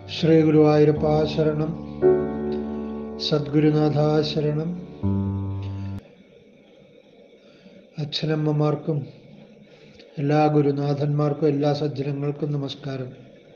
ശ്രീ ഗുരുവായൂരപ്പ ശരണം സദ്ഗുരുനാഥ ശരണം അച്ഛനമ്മമാർക്കും എല്ലാ ഗുരുനാഥന്മാർക്കും എല്ലാ സജ്ജനങ്ങൾക്കും നമസ്കാരം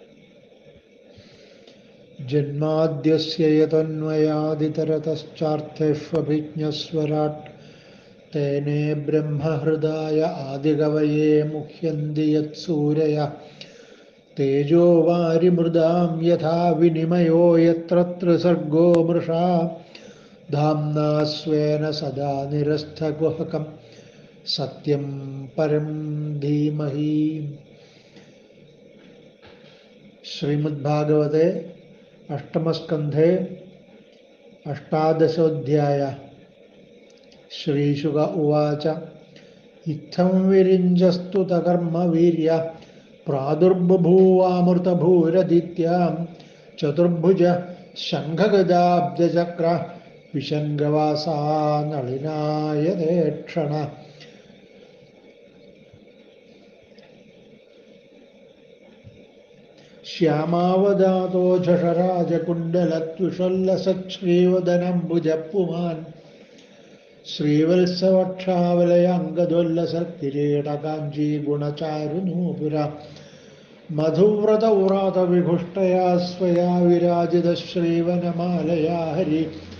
ജന്മാദ്യസ്യതന്മയാദിതരതശ്ചാർത്ഥേഷ്വഭിജ്ഞസ്വരാട് തേനേ ബ്രഹ്മഹൃദായ ആദികവയേ മുഹ്യന്തി യത്സൂരയ തേജോ വാരിമൃദാം യഥാ വിനിമയോ യത്ര ത്രിസർഗോ മൃഷാ ധാംനാ സ്വേന സദാ നിരസ്ഥകുഹകം സത്യം പരം ധീമഹി ശ്രീമദ്ഭാഗവതെ അഷ്ടമസ്കന്ധേ അഷ്ടാദശോധ്യായ ശ്രീശുക ഉവാച ഇത്തം വിരിഞ്ചസ്തു തകർമ്മവീര്യ പ്രാദുർബഭൂവാമൃതഭൂരദിത്യാം ചതുർഭുജ ശംഖഗജാബ്ജചക്ര വിശങ്കവാസാ നളിനായതേക്ഷണ ശ്യാമാവദാതോ ഝഷരാജകുണ്ടലത്വിഷല്ലസശ്രീവദനംബുജപ്പുമാൻ ശ്രീവത്സവക്ഷാവലയംഗദോല്ലസൽക്കിരീടകാഞ്ചീ ഗുണചാരുനൂപുര മധുവ്രതൗറാതവിഭുഷ്ടയാ സ്വയാ വിരാജിതശ്രീവനമാലയാ ഹരി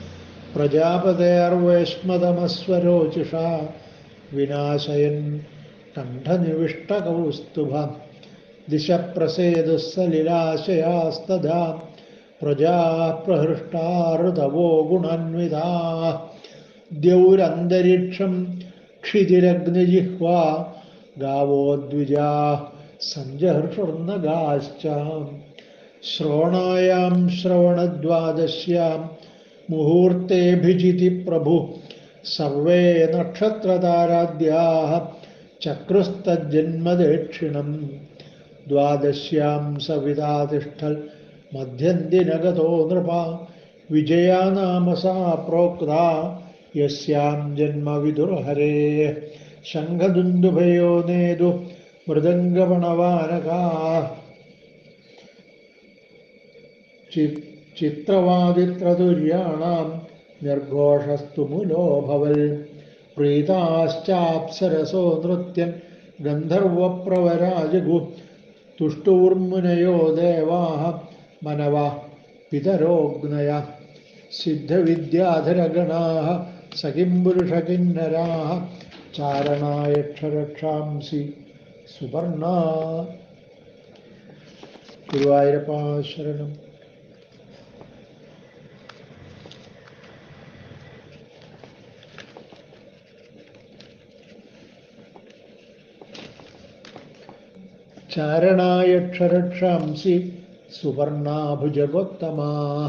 പ്രജാപതേർവേഷ്മതമസ്വരോചിഷാ വിനാശയൻ കണ്ഠനിവിഷ്ടകൗസ്തുഭ ദിശ പ്രസേതുസ്സലിലാശയാസ്തദാ പ്രജാ പ്രഹൃഷ്ടാർതവോ ഗുണാന്വിതാ ദ്യൗരന്തരീക്ഷം ക്ഷിതിരഗ്നിജിഹ്വാ ഗാവോ ദ്വിജാ സഞ്ജഹർഷുർനഗാശ്ച ശ്രോണായാം ശ്രവണദ്വാദശ്യാം മുഹൂർത്തേഭിജിതി പ്രഭു സർവേ നക്ഷത്രതാരാദ്യാः ചക്രുസ്തജ്ജന്മദക്ഷിണം ദ്വാദശ്യാം സവിതാതിഷ്ഠൽ മധ്യന്തിനഗതോ നൃപ വിജയാ നാമ സാ പ്രോക്ത യസ്യാം ജന്മവിദുർഹരേ ശംഖദുന്ദുഭയോ നേതു മൃദംഗപണവാനകാ ചിത്രവാദിത്രതുര്യാണാം നിർഘോഷസ്തു മുലോഭവൽ പ്രീതാശ്ചാപ്സരസോ നൃത്യൻ ഗന്ധർവപ്രവരാജഗു തുഷ്ടൂർമുനയോ ദേവാഹ മനവ പിതരോഗ്നയ സിദ്ധവിദ്യാധരഗണാः സഖിം പുരുഷകിന്നരാः ചാരണായക്ഷരക്ഷാംസി സുവർണ ഗുരുവായൂരപ്പ ശരണം ചാരണായക്ഷരക്ഷാംസി സുവർണാഭുജഗോത്തമാ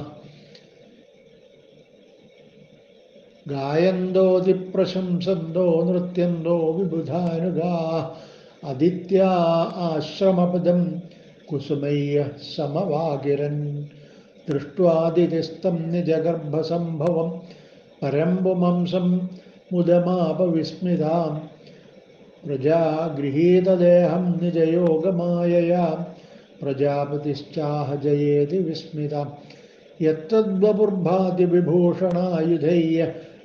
ഗായന്തോതി പ്രശംസന്തോ നൃത്യന്തോ വിബുധാനുഗാ അദിത്യാ ആശ്രമപദം കുസുമയ്യ സമവാകിരൻ ദൃഷ്ട്വാദിതിസ്തം നിജഗർഭസംഭവം പരമ്പുമംസം മുദമാപവിസ്മിതാം പ്രജാ ഗൃഹീതദേഹം നിജയോഗമായയാ പ്രജാപതിശ്ചാഹ ജയേതി വിസ്മിത യത്തദ്വപുർഭാതി വിഭൂഷണായുധയ്യ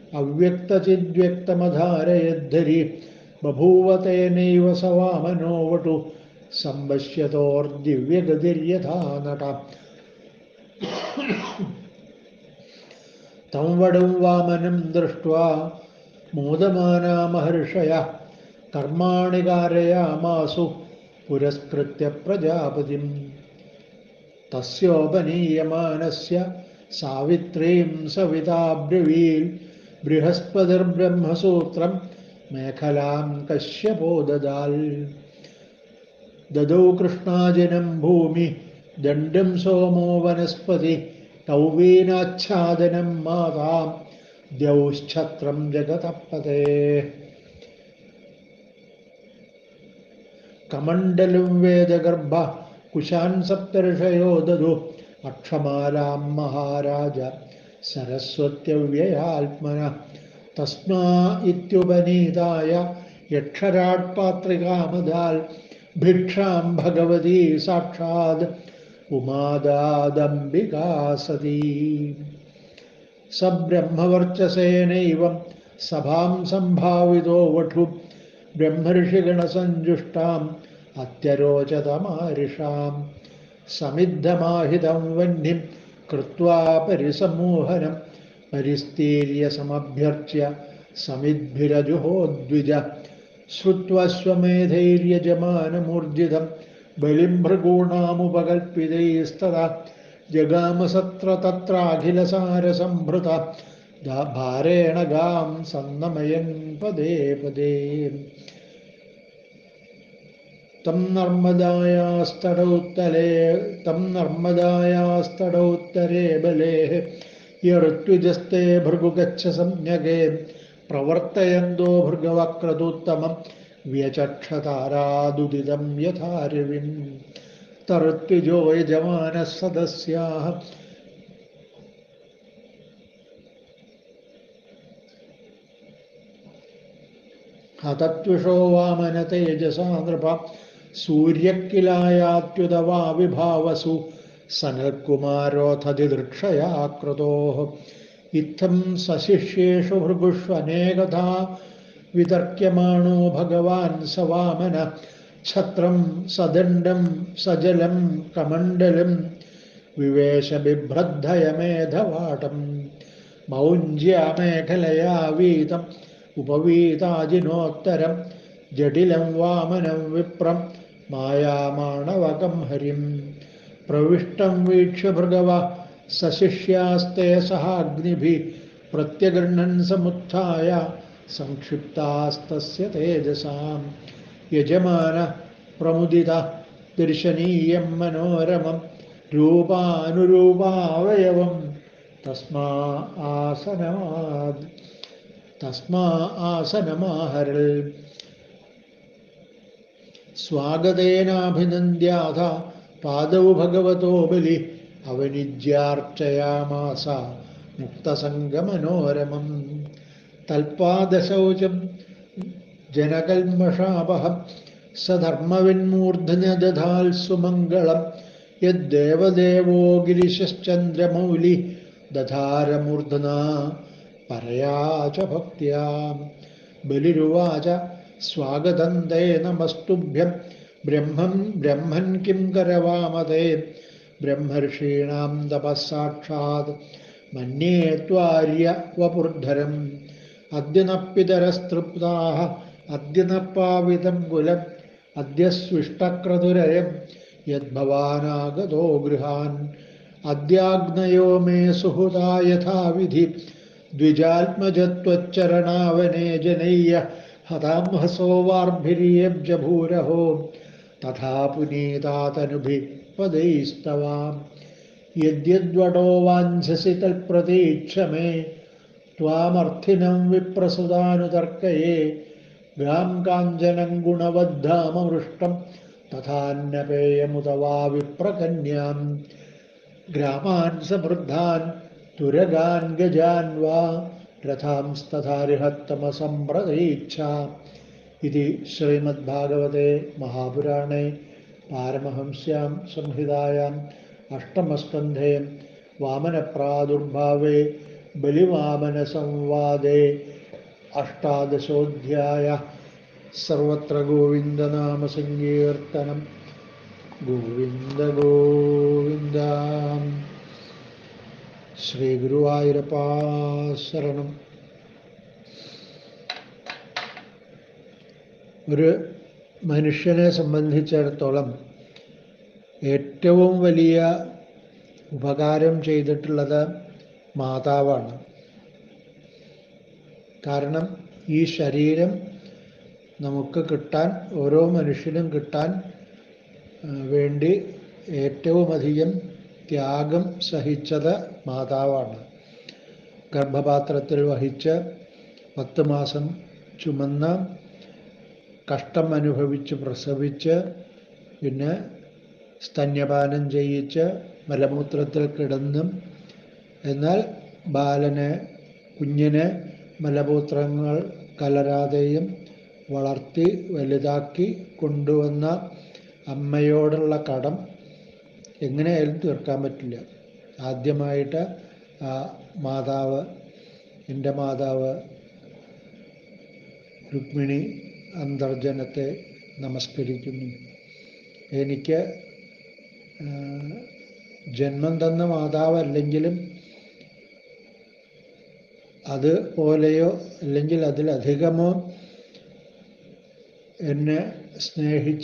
അവ്യക്തചിദ്വ്യക്തമധാരയദ്ധരി ബഭൂവ തേനൈവ സവാമനോ വടു സംവശ്യതോർദിവ്യഗതിര്യഥാ നട തം വടും വാമനം ദൃഷ്ട്വാ മോദമാനാ മഹർഷയ കർമാണി കാരയാമാസു പുരസ്കൃത്യ പ്രജാപതിം തസ്യോപനീയമാനസ്യ സാവിത്രീം സവിതാബ്രവീൽ ബൃഹസ്പതിർബ്രഹ്മസൂത്രം മേഖലാം കശ്യപോ ദദാൽ ദദൗ കൃഷ്ണാജനം ഭൂമി ദണ്ഡം സോമോ വനസ്പതി കൗവീനാച്ഛാദനം മാതാം ദ്യൗശ്ഛത്രം ജഗതപ്പതേ കമണ്ഡലും വേദഗർഭ കുശാൻ സപ്തർഷയോ ദദു അക്ഷമാലാം മഹാരാജ സരസ്വത്യവ്യയാത്മന തസ്മാ ഇത്യുപനീതായ യക്ഷരാട്പാത്രികാമതാൽ ഭിക്ഷാം ഭഗവതി സാക്ഷാത് ഉമാദാദംബികാ സതീ സബ്രഹ്മവർച്ചസേനൈവം സഭാം സംഭാവിതോ വഠു ബ്രഹ്മർഷിഗണസഞ്ജുഷ്ടാം അത്യരോചതമാരിഷാം സമിദ്ധമാഹിതം വന്യം കൃത്വാ പരിസമൂഹനം പരിസ്ഥീര്യ സമഭ്യർച്യ സമിദ്ഭിരജുഹോദ്വിജ ശ്രുത്വസ്വമേധൈര്യജമാനമൂർജിതം ബലിം ഭൃഗൂണാമുപകൽപ്പിതൈസ്തദാ ജഗാമസത്ര തത്രാഖിലസാരസംഭൃത ഭാരേണ ഗാം സന്നമയൻ പദേ പദേ തം നർമ്മദായാസ്തടൗത്തലേ തം നർമ്മദായാസ്തടൗത്തരേ ബലേ യഋത്വിജസ്തേ ഭൃഗുഗച്ഛ സംജ്ഞകേ പ്രവർത്തയന്തോ ഭൃഗവക്രതൂത്തമം വ്യചക്ഷതാരാദുദിതം യഥാരവിം തർത്വിജോ യജമാനഃ സദസ്യാः ഹതത്വിഷോ വാമന തേജസാ നൃപ സൂര്യക്കിലായാത്യുതവാ വിഭാവസു സനൽകുമാരോധതി ദൃക്ഷയാ കൃതോ ഇത്തം സശിഷ്യേഷു ഭൃഗുഷ്വനേകഥാ വിതർക്യമാണോ ഭഗവാൻ സ വാമന ഛത്രം സദണ്ഡം സജലം കമണ്ഡലം വിവേശ ബിഭ്രദ്ധയമേധവാടം മൗഞ്ജ്യമേഖലയാ വീതം ഉപവീതാജിനോത്തരം ജടിലം വാമനം വിപ്രം മായാമാണവകം ഹരിം പ്രവിഷ്ടം വീക്ഷ്യ ഭൃഗവ സശിഷ്യാസ്തേ സഹാഗ്നിഭി പ്രത്യഗൃഹൻ സമുത്ഥായ സംക്ഷിപ്താസ്തസ്യ തേജസാം യജമാന പ്രമുദിത ദർശനീയം മനോരമം രൂപാനുരൂപാവയവം തസ്മാ ആസനമാ തസ്മാ ആസനമാഹരൽ സ്വാഗതേനാഭിനന്ദ്യാഥ പാദൗ ഭഗവതോ ബലി അവനിജ്യാർച്ചയാമാസ മുക്തസംഗമനോരമം തൽപാദശൗചം ജനകൽമഷാപഹം സധർമ്മവിന്മൂർധന ദധാൽ സുമംഗളം യദ്ദേവദേവോ ഗിരിശശ്ചന്ദ്രമൗലി ദധാരമൂർധന പരയാ ച ഭക്ത്യാ ബലിരുവാച സ്വാഗതം തേ നമസ്തുഭ്യം ബ്രഹ്മം ബ്രഹ്മൻ കിം കരവാമതേ ബ്രഹ്മർഷീണാം തപസ്സാക്ഷാത് മന്യേ ത്വാര്യ വപുർധരം അദ്യ നപ്പിതരസ്തൃപ്താ അദ്യ നപ്പാവിതം കുലം അദ്യ സ്വിഷ്ടക്രതുരയം യദ്ഭവാനാഗതോ ഗൃഹാൻ അദ്യാഗ്നയോ മേ സുഹൃതാ യഥാവിധി ദ്വിജാത്മജത്വച്ചരണാവനേ ജനയ്യ ഹതാംഹസോ വാർഭിരിയബ്ജഭൂരഹോ തഥാ പുനീതാതനുഭി പദൈസ്തവാം യദ്യദ്വടോ വാഞ്ചസി തൽപ്രതീക്ഷ മേ ത്വാമർത്ഥിനം വിപ്രസുതാനുതർക്കയേ ഗാം കാഞ്ചനം ഗുണവദ്ധാമമൃഷ്ടം തഥാന്നപേയമുത വാ വിപ്രകന്യാം ഗ്രാമാൻ സമൃദ്ധാൻ തുരഗാൻ ഗജാൻ വാ രഥാംസ്തഥാരിഹത്തമസമ്പ്രതീച്ഛ ഇതി ശ്രീമദ്ഭാഗവതേ മഹാപുരാണേ പാരമഹംസ്യാം സംഹിതായാം അഷ്ടമസ്കന്ധേ വാമനപ്രാദുർഭാവേ ബലിവാമനസംവാദേ അഷ്ടാദശോധ്യായ സർവത്ര ഗോവിന്ദനാമസങ്കീർത്തനം ഗോവിന്ദ ഗോവിന്ദ ശ്രീ ഗുരുവായൂരപ്പാ ശരണം ഒരു മനുഷ്യനെ സംബന്ധിച്ചിടത്തോളം ഏറ്റവും വലിയ ഉപകാരം ചെയ്തിട്ടുള്ളത് മാതാവാണ് കാരണം ഈ ശരീരം നമുക്ക് കിട്ടാൻ ഓരോ മനുഷ്യനും കിട്ടാൻ ആ, വേണ്ടി ഏറ്റവും അധികം ത്യാഗം സഹിച്ചത് മാതാവാണ് ഗർഭപാത്രത്തിൽ വഹിച്ച് പത്ത് മാസം ചുമന്ന് കഷ്ടം അനുഭവിച്ച് പ്രസവിച്ച് പിന്നെ സ്തന്യപാനം ചെയ്യിച്ച് മലമൂത്രത്തിൽ കിടന്നും എന്നാൽ ബാലനെ കുഞ്ഞിനെ മലമൂത്രങ്ങൾ കലരാതെയും വളർത്തി വലുതാക്കി കൊണ്ടുവന്ന അമ്മയോടുള്ള കടം എങ്ങനെയായാലും തീർക്കാൻ പറ്റില്ല ആദ്യമായിട്ട് ആ മാതാവ് എൻ്റെ മാതാവ് രുക്മിണി അന്തർജനത്തെ നമസ്കരിക്കുന്നു എനിക്ക് ആ, ജന്മം തന്ന മാതാവല്ലെങ്കിലും അതുപോലെയോ അല്ലെങ്കിൽ അതിലധികമോ എന്നെ സ്നേഹിച്ച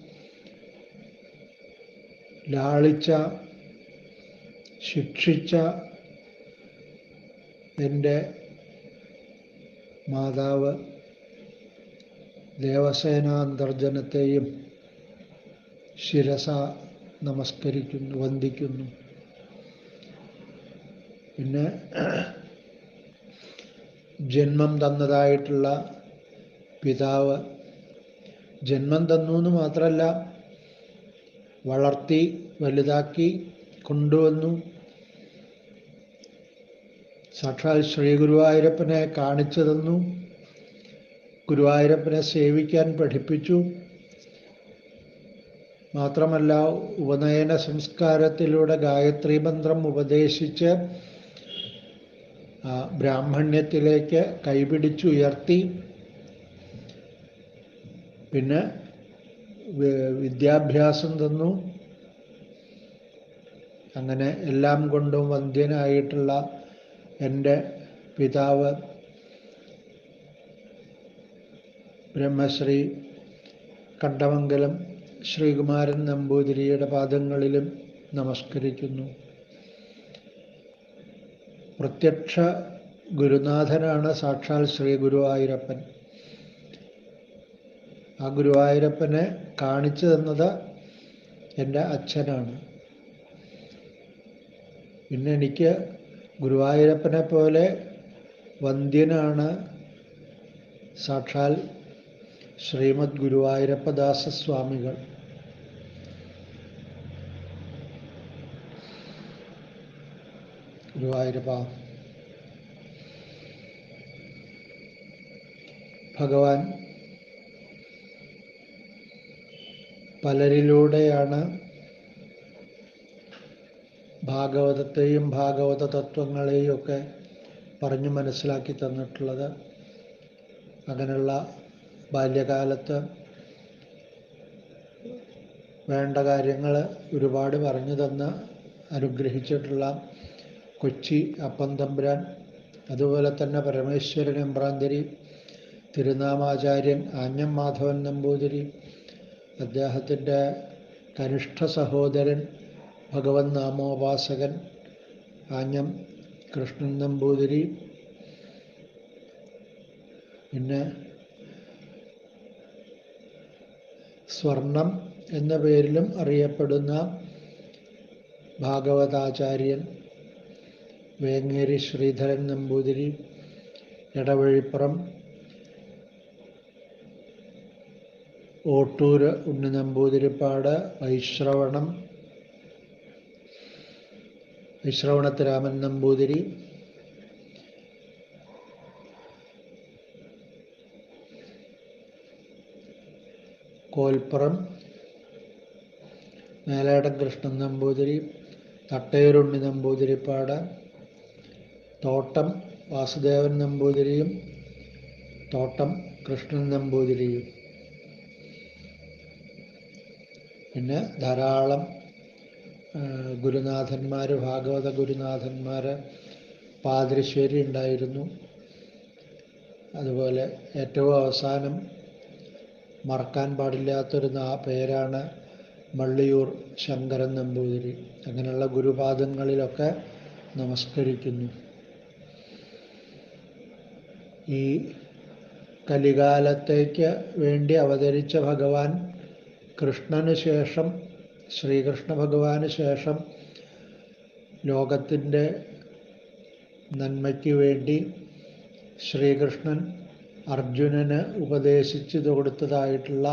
ലാളിച്ച ശിക്ഷിച്ച എൻ്റെ മാതാവ് ദേവസേനാന്തർജനത്തെയും ശിരസ നമസ്കരിക്കുന്നു വന്ദിക്കുന്നു പിന്നെ ജന്മം തന്നതായിട്ടുള്ള പിതാവ് ജന്മം തന്നു എന്ന് മാത്രമല്ല വളർത്തി വലുതാക്കി കൊണ്ടുവന്നു സാക്ഷാൽ ശ്രീ ഗുരുവായൂരപ്പനെ കാണിച്ചു തന്നു ഗുരുവായൂരപ്പനെ സേവിക്കാൻ പഠിപ്പിച്ചു മാത്രമല്ല ഉപനയന സംസ്കാരത്തിലൂടെ ഗായത്രി മന്ത്രം ഉപദേശിച്ച് ആ, ബ്രാഹ്മണ്യത്തിലേക്ക് കൈപിടിച്ചുയർത്തി പിന്നെ വി- വിദ്യാഭ്യാസം തന്നു അങ്ങനെ എല്ലാം കൊണ്ടും വന്ധ്യനായിട്ടുള്ള എൻ്റെ പിതാവ് ബ്രഹ്മശ്രീ കണ്ടമംഗലം ശ്രീകുമാരൻ നമ്പൂതിരിയുടെ പാദങ്ങളിലും നമസ്കരിക്കുന്നു പ്രത്യക്ഷ ഗുരുനാഥനാണ് സാക്ഷാൽ ശ്രീ ഗുരുവായൂരപ്പൻ ആ ഗുരുവായൂരപ്പനെ കാണിച്ചു തന്നത് എൻ്റെ അച്ഛനാണ് പിന്നെ എനിക്ക് ഗുരുവായൂരപ്പനെ പോലെ വന്ധ്യനാണ് സാക്ഷാൽ ശ്രീമദ് ഗുരുവായൂരപ്പദാസ സ്വാമികൾ ഗുരുവായൂരപ്പ ഭഗവാൻ പലരിലൂടെയാണ് ഭാഗവതത്തെയും ഭാഗവത തത്വങ്ങളെയും ഒക്കെ പറഞ്ഞു മനസ്സിലാക്കി തന്നിട്ടുള്ളത് അങ്ങനെയുള്ള ബാല്യകാലത്ത് വേണ്ട കാര്യങ്ങൾ ഒരുപാട് പറഞ്ഞു തന്ന് അനുഗ്രഹിച്ചിട്ടുള്ള കൊച്ചി അപ്പം തമ്പുരാൻ അതുപോലെ തന്നെ പരമേശ്വരൻ എമ്പ്രാന്തരി തിരുനാമാചാര്യൻ ആഞ്ഞം മാധവൻ നമ്പൂതിരി അദ്ദേഹത്തിൻ്റെ കനിഷ്ഠ സഹോദരൻ ഭഗവൻ നാമോപാസകൻ ആഞ്ഞം കൃഷ്ണൻ നമ്പൂതിരി പിന്നെ സ്വർണം എന്ന പേരിലും അറിയപ്പെടുന്ന ഭാഗവതാചാര്യൻ വേങ്ങേരി ശ്രീധരൻ നമ്പൂതിരി ഇടവഴിപ്പുറം ഓട്ടൂര് ഉണ്ണി നമ്പൂതിരിപ്പാട് വൈശ്രവണം വൈശ്രവണത്ത് രാമൻ നമ്പൂതിരി കോൽപ്പുറം മേലേടം കൃഷ്ണൻ നമ്പൂതിരി തട്ടയൂരുണ്ണി നമ്പൂതിരിപ്പാട് തോട്ടം വാസുദേവൻ നമ്പൂതിരിയും തോട്ടം കൃഷ്ണൻ നമ്പൂതിരിയും പിന്നെ ധാരാളം ഗുരുനാഥന്മാർ ഭാഗവത ഗുരുനാഥന്മാർ പാതിരിശ്ശേരി ഉണ്ടായിരുന്നു അതുപോലെ ഏറ്റവും അവസാനം മറക്കാൻ പാടില്ലാത്തൊരു നാ പേരാണ് മള്ളിയൂർ ശങ്കരൻ നമ്പൂതിരി അങ്ങനെയുള്ള ഗുരുപാദങ്ങളിലൊക്കെ നമസ്കരിക്കുന്നു ഈ കലികാലത്തേക്ക് വേണ്ടി അവതരിച്ച ഭഗവാൻ കൃഷ്ണന് ശേഷം ശ്രീകൃഷ്ണ ഭഗവാന് ശേഷം ലോകത്തിൻ്റെ നന്മയ്ക്ക് വേണ്ടി ശ്രീകൃഷ്ണൻ അർജുനന് ഉപദേശിച്ചു കൊടുത്തതായിട്ടുള്ള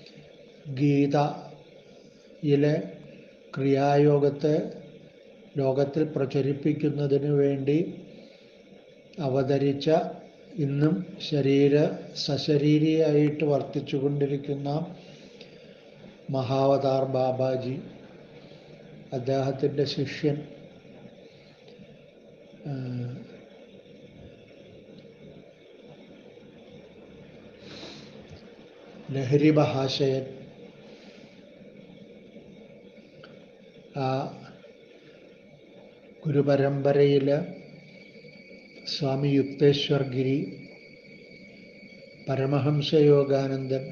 ഗീതയിലെ ക്രിയായോഗത്തെ ലോകത്തിൽ പ്രചരിപ്പിക്കുന്നതിന് വേണ്ടി അവതരിച്ച ഇന്നും ശരീര സശരീരിയായിട്ട് വർത്തിച്ചു കൊണ്ടിരിക്കുന്ന മഹാവതാർ ബാബാജി അദ്ദേഹത്തിൻ്റെ ശിഷ്യൻ ആ, ലഹരി മഹാശയൻ ആ ഗുരുപരമ്പരയിൽ സ്വാമി യുക്തേശ്വർ ഗിരി പരമഹംസ യോഗാനന്ദൻ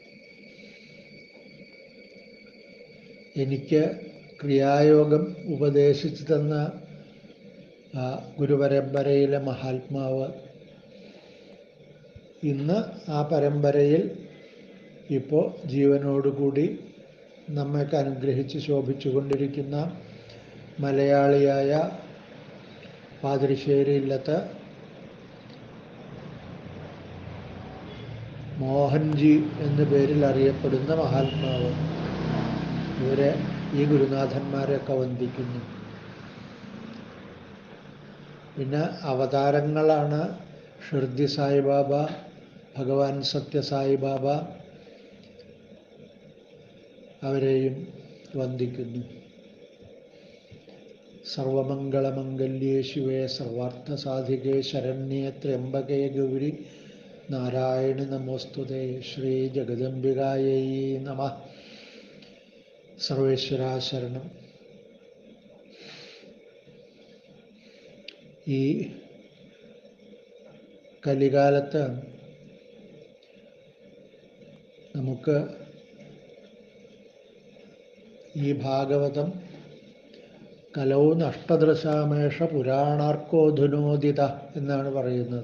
എനിക്ക് ക്രിയായോഗം ഉപദേശിച്ചു തന്ന ആ ഗുരുപരമ്പരയിലെ മഹാത്മാവ് ഇന്ന് ആ പരമ്പരയിൽ ഇപ്പോൾ ജീവനോടുകൂടി നമ്മൾക്ക് അനുഗ്രഹിച്ച് ശോഭിച്ചുകൊണ്ടിരിക്കുന്ന മലയാളിയായ പാതിരിശ്ശേരി ഇല്ലത്ത് മോഹൻജി എന്ന പേരിൽ അറിയപ്പെടുന്ന മഹാത്മാവ് ഇവരെ ഈ ഗുരുനാഥന്മാരെയൊക്കെ വന്ദിക്കുന്നു പിന്നെ അവതാരങ്ങളാണ് ഷിർദി സായിബാബ ഭഗവാൻ സത്യസായിബാബ അവരെയും വന്ദിക്കുന്നു സർവമംഗളമംഗല്യേ ശിവേ സർവാർത്ഥസാധികേ ശരണ്യേ ത്രയംബകേ ഗൗരി നാരായണി നമോസ്തുതേ ശ്രീ ജഗദംബികായൈ നമ സർവേശ്വര ശരണം ഈ കലികാലത്ത് നമുക്ക് ഈ ഭാഗവതം കലൗ നഷ്ടദൃശാമേഷ പുരാണാർക്കോധുനോദിത എന്നാണ് പറയുന്നത്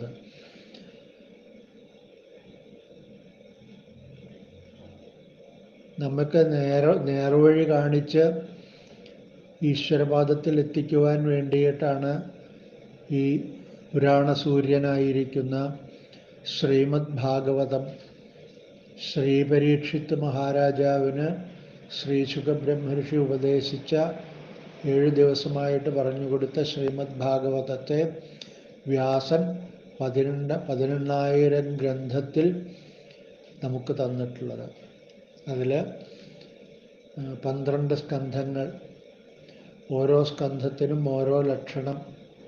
നമുക്ക് നേര നേർവഴി കാണിച്ച് ഈശ്വരപാദത്തിൽ എത്തിക്കുവാൻ വേണ്ടിയിട്ടാണ് ഈ പുരാണസൂര്യനായിരിക്കുന്ന ശ്രീമദ് ഭാഗവതം ശ്രീ പരീക്ഷിത്ത് മഹാരാജാവിന് ശ്രീ സുഖബ്രഹ്മർഷി ഉപദേശിച്ച ഏഴ് ദിവസമായിട്ട് പറഞ്ഞു കൊടുത്ത ശ്രീമദ് ഭാഗവതത്തെ വ്യാസൻ പതിനെണ്ട് പതിനെണ്ണായിരം ഗ്രന്ഥത്തിൽ നമുക്ക് തന്നിട്ടുള്ളത് അതിൽ പന്ത്രണ്ട് സ്കന്ധങ്ങൾ ഓരോ സ്കന്ധത്തിനും ഓരോ ലക്ഷണം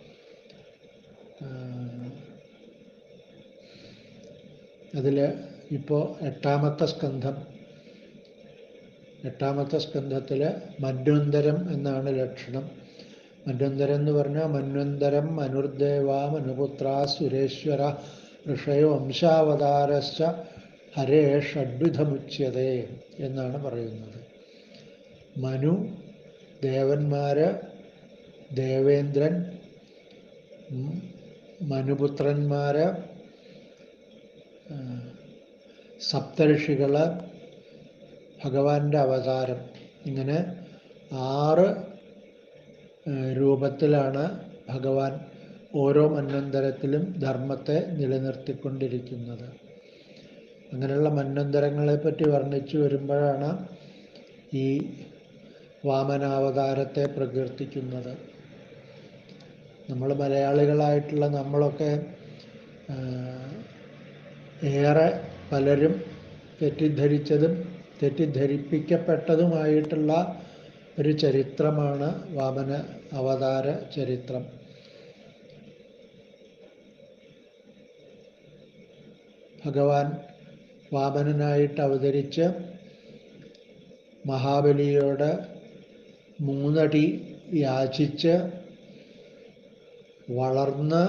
അതിൽ ഇപ്പോൾ എട്ടാമത്തെ സ്കന്ധം എട്ടാമത്തെ സ്കന്ധത്തിൽ മന്വന്തരം എന്നാണ് ലക്ഷണം മന്വന്തരം എന്ന് പറഞ്ഞാൽ മന്വന്തരം മനുർദേവ മനുപുത്ര സുരേശ്വര ഋഷയോ വംശാവതാരശ്ച ഹരേ ഷഡ്വിധമുച്യതേ എന്നാണ് പറയുന്നത് മനു ദേവന്മാര് ദേവേന്ദ്രൻ ഉം, മനുപുത്രന്മാര് ആ, സപ്തഋഷികള് ഭഗവാന്റെ അവതാരം ഇങ്ങനെ ആറ് ആ, രൂപത്തിലാണ് ഭഗവാൻ ഓരോ മന്വന്തരത്തിലും ധർമ്മത്തെ നിലനിർത്തിക്കൊണ്ടിരിക്കുന്നത് അങ്ങനെയുള്ള മന്വന്തരങ്ങളെ പറ്റി വർണ്ണിച്ചു വരുമ്പോഴാണ് ഈ വാമനാവതാരത്തെ പ്രകീർത്തിക്കുന്നത് നമ്മൾ മലയാളികളായിട്ടുള്ള നമ്മളൊക്കെ ആ, ഏറെ പലരും തെറ്റിദ്ധരിച്ചതും തെറ്റിദ്ധരിപ്പിക്കപ്പെട്ടതുമായിട്ടുള്ള ഒരു ചരിത്രമാണ് വാമന അവതാര ചരിത്രം ഭഗവാൻ വാമനനായിട്ട് അവതരിച്ച് മഹാബലിയോട് മൂന്നടി യാചിച്ച് വളർന്ന്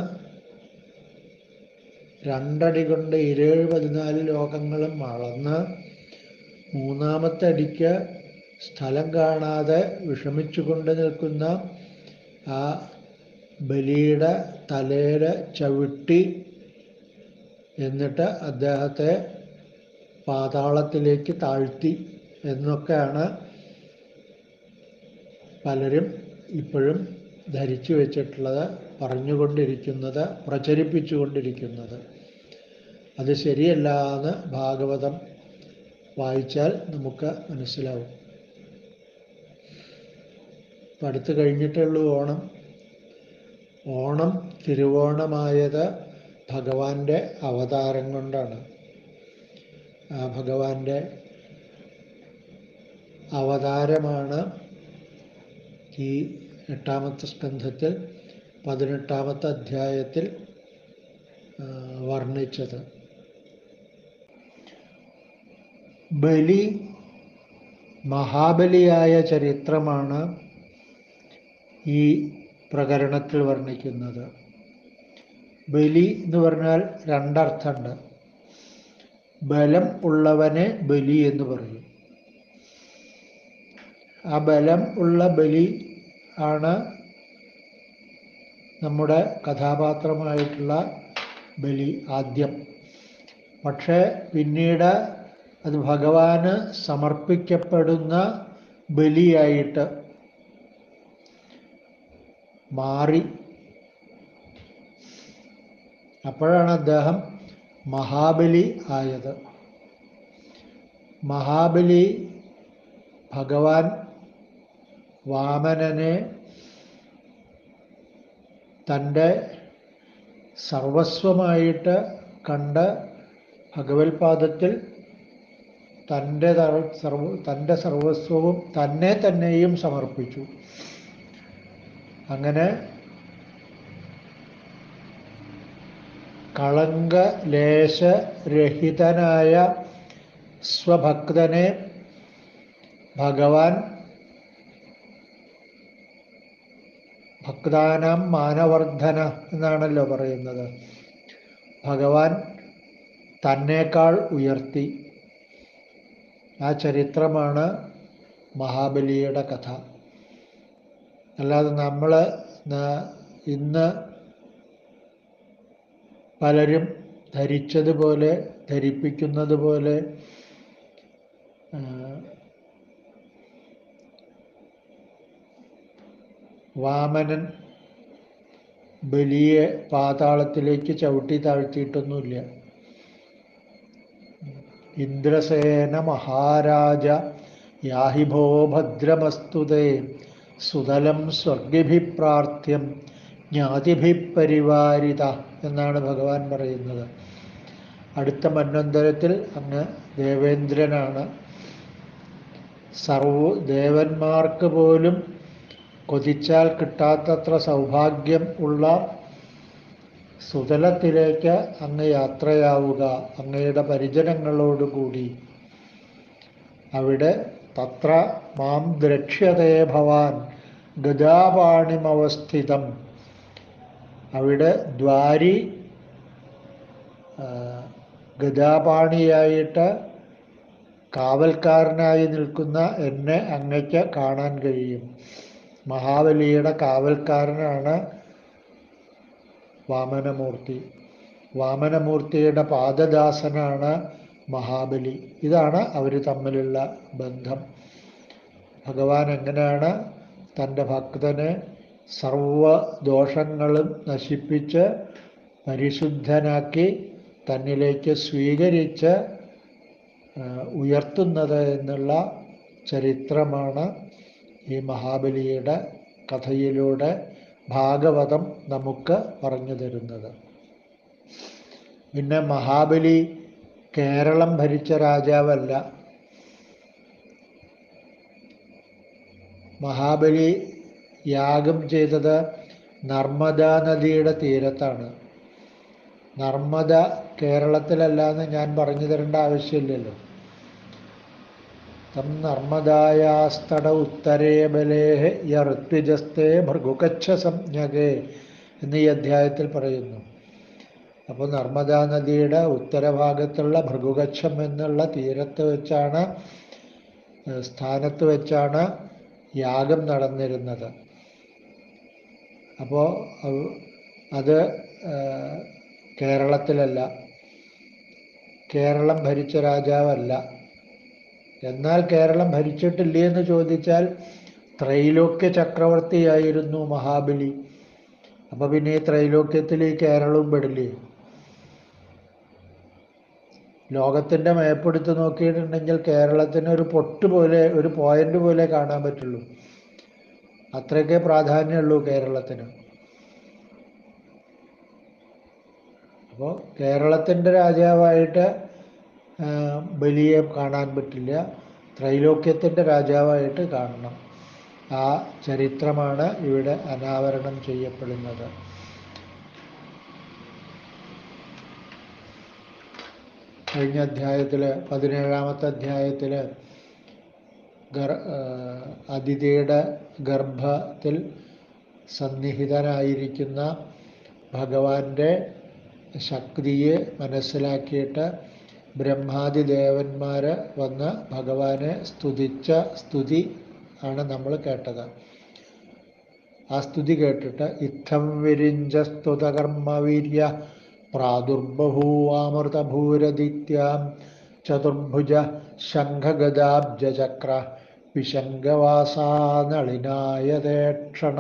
രണ്ടടി കൊണ്ട് ഇരുപത് പതിനാല് ലോകങ്ങളും വളർന്ന് മൂന്നാമത്തെ അടിക്ക് സ്ഥലം കാണാതെ വിഷമിച്ചുകൊണ്ട് നിൽക്കുന്ന ആ ബലിയുടെ തലയിൽ ചവിട്ടി എന്നിട്ട് അദ്ദേഹത്തെ പാതാളത്തിലേക്ക് താഴ്ത്തി എന്നൊക്കെയാണ് പലരും ഇപ്പോഴും ധരിച്ചു വെച്ചിട്ടുള്ളത് പറഞ്ഞുകൊണ്ടിരിക്കുന്നത് പ്രചരിപ്പിച്ചുകൊണ്ടിരിക്കുന്നത് അത് ശരിയല്ല എന്ന് ഭാഗവതം വായിച്ചാൽ നമുക്ക് മനസ്സിലാവും ഇപ്പം അടുത്ത് കഴിഞ്ഞിട്ടുള്ളൂ ഓണം ഓണം തിരുവോണമായത് ഭഗവാന്റെ അവതാരം കൊണ്ടാണ് ആ ഭഗവാന്റെ അവതാരമാണ് ഈ എട്ടാമത്തെ സ്കന്ധത്തിൽ പതിനെട്ടാമത്തെ അധ്യായത്തിൽ ആ, വർണ്ണിച്ചത് ബലി മഹാബലിയായ ചരിത്രമാണ് ഈ പ്രകരണത്തിൽ വർണ്ണിക്കുന്നത് ബലി എന്ന് പറഞ്ഞാൽ രണ്ടർത്ഥമുണ്ട് ബലം ഉള്ളവനെ ബലി എന്ന് പറയും ആ ബലം ഉള്ള ബലി ആണ് നമ്മുടെ കഥാപാത്രമായിട്ടുള്ള ബലി ആദ്യം പക്ഷേ പിന്നീട് അത് ഭഗവാന് സമർപ്പിക്കപ്പെടുന്ന ബലിയായിട്ട് മാറി അപ്പോഴാണ് അദ്ദേഹം മഹാബലി ആയത് മഹാബലി ഭഗവാൻ വാമനനെ തൻ്റെ സർവസ്വമായിട്ട് കണ്ട് ഭഗവത്പാദത്തിൽ തൻ്റെ തർ- സർവ തൻ്റെ സർവസ്വവും തന്നെ തന്നെയും സമർപ്പിച്ചു അങ്ങനെ കളങ്ക ലേശരഹിതനായ സ്വഭക്തനെ ഭഗവാൻ ഭക്താനാം മാനവർദ്ധന എന്നാണല്ലോ പറയുന്നത് ഭഗവാൻ തന്നേക്കാൾ ഉയർത്തി ആ ചരിത്രമാണ് മഹാബലിയുടെ കഥ അല്ലാതെ നമ്മൾ ഇന്ന് പലരും ധരിച്ചതുപോലെ ധരിപ്പിക്കുന്നത് പോലെ ആ, വാമനൻ ബലിയെ പാതാളത്തിലേക്ക് ചവിട്ടി താഴ്ത്തിയിട്ടൊന്നുമില്ല ഇന്ദ്രസേന മഹാരാജ യാഹിഭോ ഭദ്രമസ്തുതേ സുതലം സ്വർഗിഭിപ്രാർത്ഥ്യം ജ്ഞാതിഭിപരിവാരിത എന്നാണ് ഭഗവാൻ പറയുന്നത് അടുത്ത മന്വന്തരത്തിൽ അങ്ങ് ദേവേന്ദ്രനാണ് സർവ ദേവന്മാർക്ക് പോലും കൊതിച്ചാൽ കിട്ടാത്തത്ര സൗഭാഗ്യം ഉള്ള സുതലത്തിലേക്ക് അങ്ങ് യാത്രയാവുക അങ്ങയുടെ പരിജനങ്ങളോടുകൂടി അവിടെ തത്ര മാം ദ്രക്ഷ്യതേ ഭവാൻ ഗതാപാണിമവസ്ഥിതം അവിടെ ദ്വാരി ആ, ഗതാപാണിയായിട്ട് കാവൽക്കാരനായി നിൽക്കുന്ന എന്നെ അങ്ങയ്ക്ക് കാണാൻ കഴിയും മഹാബലിയുടെ കാവൽക്കാരനാണ് വാമനമൂർത്തി വാമനമൂർത്തിയുടെ പാദദാസനാണ് മഹാബലി ഇതാണ് അവർ തമ്മിലുള്ള ബന്ധം ഭഗവാൻ എങ്ങനെയാണ് തൻ്റെ ഭക്തനെ സർവ ദോഷങ്ങളും നശിപ്പിച്ച് പരിശുദ്ധനാക്കി തന്നിലേക്ക് സ്വീകരിച്ച് ആ, ഉയർത്തുന്നത് എന്നുള്ള ചരിത്രമാണ് ഈ മഹാബലിയുടെ കഥയിലൂടെ ഭാഗവതം നമുക്ക് പറഞ്ഞു തരുന്നത് പിന്നെ മഹാബലി കേരളം ഭരിച്ച രാജാവല്ല മഹാബലി യാഗം ചെയ്തത് നർമ്മദാ നദിയുടെ തീരത്താണ് നർമ്മദ കേരളത്തിലല്ല എന്ന് ഞാൻ പറഞ്ഞു തരേണ്ട ആവശ്യമില്ലല്ലോ തം നർമ്മദായാസ്തട ഉത്തരേ ബലേഹ യഋത്വിജസ്തേ ഭൃഗുകച്ഛ സംജ്ഞകേ എന്ന് ഈ അധ്യായത്തിൽ പറയുന്നു അപ്പോൾ നർമ്മദാ നദിയുടെ ഉത്തരഭാഗത്തുള്ള ഭൃഗുകച്ഛം എന്നുള്ള തീരത്ത് വെച്ചാണ് ഏഹ്, സ്ഥാനത്ത് വെച്ചാണ് യാഗം നടന്നിരുന്നത് അപ്പോൾ അത് ഏഹ്, കേരളത്തിലല്ല കേരളം ഭരിച്ച രാജാവല്ല എന്നാൽ കേരളം ഭരിച്ചിട്ടില്ലേ എന്ന് ചോദിച്ചാൽ ത്രൈലോക്യ ചക്രവർത്തിയായിരുന്നു മഹാബലി അപ്പൊ പിന്നെ ഈ ത്രൈലോക്യത്തിൽ ഈ കേരളവും പെടില്ലേ ലോകത്തിന്റെ മേപ്പെടുത്ത് നോക്കിയിട്ടുണ്ടെങ്കിൽ കേരളത്തിന് ഒരു പൊട്ട് പോലെ ഒരു പോയിന്റ് പോലെ കാണാൻ പറ്റുള്ളൂ അത്രയൊക്കെ പ്രാധാന്യമുള്ളൂ കേരളത്തിന് അപ്പോൾ കേരളത്തിൻ്റെ രാജാവായിട്ട് ആ, ബലിയെ കാണാൻ പറ്റില്ല ത്രൈലോക്യത്തിൻ്റെ രാജാവായിട്ട് കാണണം ആ ചരിത്രമാണ് ഇവിടെ അനാവരണം ചെയ്യപ്പെടുന്നത് കഴിഞ്ഞ അധ്യായത്തിൽ പതിനേഴാമത്തെ അധ്യായത്തിൽ ഗർ അതിഥിയുടെ ഗർഭത്തിൽ സന്നിഹിതനായിരിക്കുന്ന ഭഗവാന്റെ ശക്തിയെ മനസ്സിലാക്കിയിട്ട് ബ്രഹ്മാദി ദേവന്മാർ വന്ന് ഭഗവാനെ സ്തുതിച്ച സ്തുതി ആണ് നമ്മൾ കേട്ടത് ആ സ്തുതി കേട്ടിട്ട് ഇത്തം വിരിഞ്ച സ്തുതകർമ്മവീര്യ പ്രാദുർബഭൂവാമൃതഭൂരദിത്യാം ചതുർഭുജ ശംഖഗദാബ്ജചക്ര വിശങ്കവാസാനളിനായതേക്ഷണ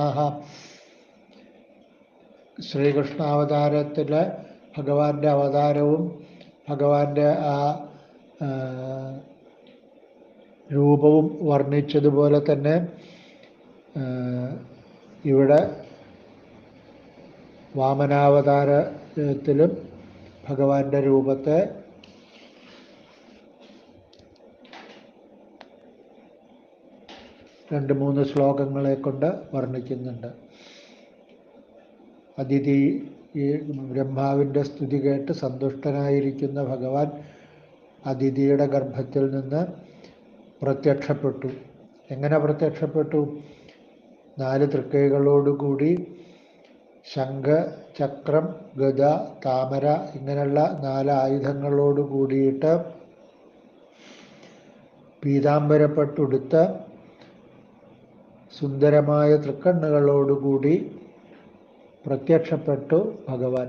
ശ്രീകൃഷ്ണാവതാരത്തിലെ ഭഗവാന്റെ അവതാരവും ഭഗവാന്റെ ആ രൂപവും വർണ്ണിച്ചതുപോലെ തന്നെ ഇവിടെ വാമനാവതാരത്തിലും ഭഗവാന്റെ രൂപത്തെ രണ്ട് മൂന്ന് ശ്ലോകങ്ങളെ കൊണ്ട് വർണ്ണിക്കുന്നുണ്ട് അതിഥി ഈ ബ്രഹ്മാവിൻ്റെ സ്തുതി കേട്ട് സന്തുഷ്ടനായിരിക്കുന്ന ഭഗവാൻ അതിഥിയുടെ ഗർഭത്തിൽ നിന്ന് പ്രത്യക്ഷപ്പെട്ടു എങ്ങനെ പ്രത്യക്ഷപ്പെട്ടു നാല് തൃക്കൈകളോടുകൂടി ശംഖ ചക്രം ഗദ താമര ഇങ്ങനെയുള്ള നാല് ആയുധങ്ങളോട് കൂടിയിട്ട് പീതാംബരപ്പെട്ടുടുത്ത് സുന്ദരമായ തൃക്കണ്ണുകളോടുകൂടി പ്രത്യക്ഷപ്പെട്ടു ഭഗവാൻ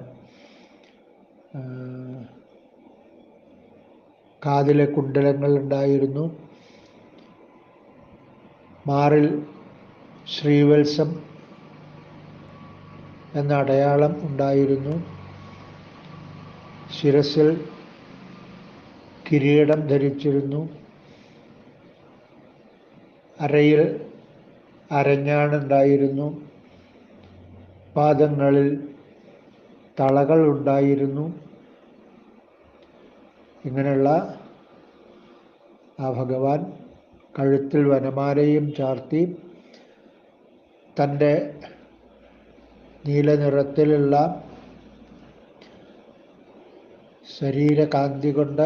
കാതിലെ കുണ്ടലങ്ങൾ ഉണ്ടായിരുന്നു മാറിൽ ശ്രീവത്സം എന്ന അടയാളം ഉണ്ടായിരുന്നു ശിരസിൽ കിരീടം ധരിച്ചിരുന്നു അരയിൽ അരഞ്ഞാണുണ്ടായിരുന്നു പാദങ്ങളിൽ തളകൾ ഉണ്ടായിരുന്നു ഇങ്ങനെയുള്ള ആ ഭഗവാൻ കഴുത്തിൽ വനമാലയും ചാർത്തി തൻ്റെ നീലനിറത്തിലുള്ള ശരീരകാന്തി കൊണ്ട്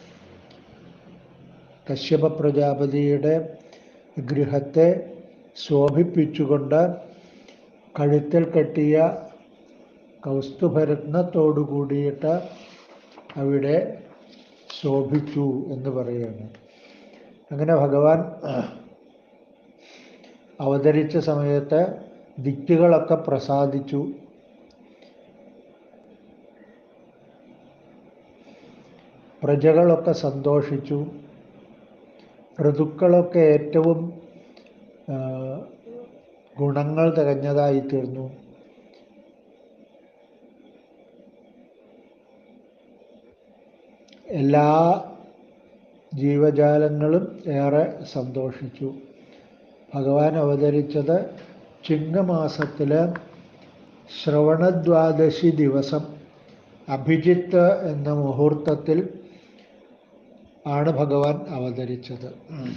കശ്യപ പ്രജാപതിയുടെ ഗൃഹത്തെ ശോഭിപ്പിച്ചുകൊണ്ട് കഴുത്തിൽ കെട്ടിയ കൗസ്തുഭരത്നത്തോടു കൂടിയിട്ട് അവിടെ ശോഭിച്ചു എന്ന് പറയുകയാണ് അങ്ങനെ ഭഗവാൻ അവതരിച്ച സമയത്ത് ദിക്കുകളൊക്കെ പ്രസാദിച്ചു പ്രജകളൊക്കെ സന്തോഷിച്ചു ഋതുക്കളൊക്കെ ഏറ്റവും ഗുണങ്ങൾ തികഞ്ഞതായി തീർന്നു എല്ലാ ജീവജാലങ്ങളും ഏറെ സന്തോഷിച്ചു ഭഗവാൻ അവതരിച്ചത് ചിങ്ങമാസത്തിൽ ശ്രവണദ്വാദശി ദിവസം അഭിജിത്ത് എന്ന മുഹൂർത്തത്തിൽ ആണ് ഭഗവാൻ അവതരിച്ചത്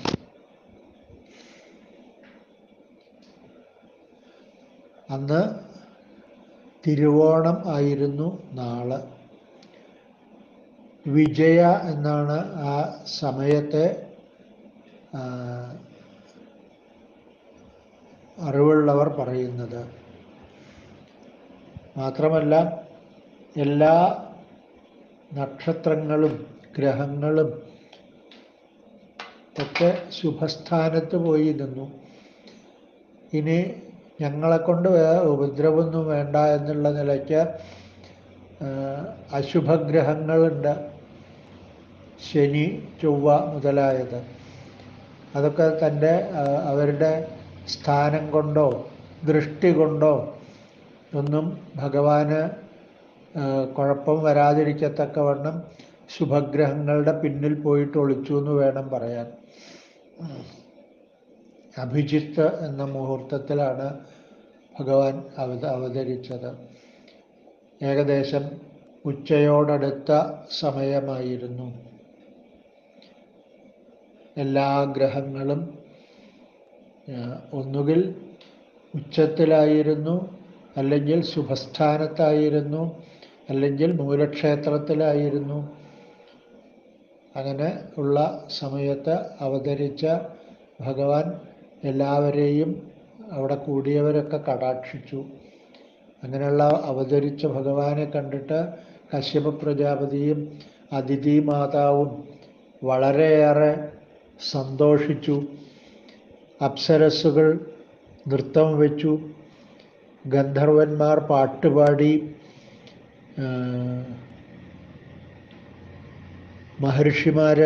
അന്ന് തിരുവോണം ആയിരുന്നു നാള് വിജയ എന്നാണ് ആ സമയത്തെ അറിവുള്ളവർ പറയുന്നത് മാത്രമല്ല എല്ലാ നക്ഷത്രങ്ങളും ഗ്രഹങ്ങളും ഒക്കെ ശുഭസ്ഥാനത്ത് പോയി നിന്നു ഇനി ഞങ്ങളെക്കൊണ്ട് വേറെ ഉപദ്രവമൊന്നും വേണ്ട എന്നുള്ള നിലയ്ക്ക് അശുഭഗ്രഹങ്ങളുണ്ട് ശനി ചൊവ്വ മുതലായത് അതൊക്കെ തൻ്റെ അവരുടെ സ്ഥാനം കൊണ്ടോ ദൃഷ്ടി കൊണ്ടോ ഒന്നും ഭഗവാന് കുഴപ്പം വരാതിരിക്കത്തക്കവണ്ണം ശുഭഗ്രഹങ്ങളുടെ പിന്നിൽ പോയിട്ട് ഒളിച്ചു എന്ന് വേണം പറയാൻ അഭിജിത്ത് എന്ന മുഹൂർത്തത്തിലാണ് ഭഗവാൻ അവത അവതരിച്ചത് ഏകദേശം ഉച്ചയോടടുത്ത സമയമായിരുന്നു എല്ലാ ഗ്രഹങ്ങളും ഒന്നുകിൽ ഉച്ചത്തിലായിരുന്നു അല്ലെങ്കിൽ ശുഭസ്ഥാനത്തായിരുന്നു അല്ലെങ്കിൽ മൂലക്ഷേത്രത്തിലായിരുന്നു അങ്ങനെ ഉള്ള സമയത്ത് അവതരിച്ച ഭഗവാൻ എല്ലാവരെയും അവിടെ കൂടിയവരൊക്കെ കടാക്ഷിച്ചു അങ്ങനെയുള്ള അവതരിച്ച ഭഗവാനെ കണ്ടിട്ട് കശ്യപ പ്രജാപതിയും അതിഥി മാതാവും വളരെയേറെ സന്തോഷിച്ചു അപ്സരസ്സുകൾ നൃത്തം വെച്ചു ഗന്ധർവന്മാർ പാട്ടുപാടി മഹർഷിമാർ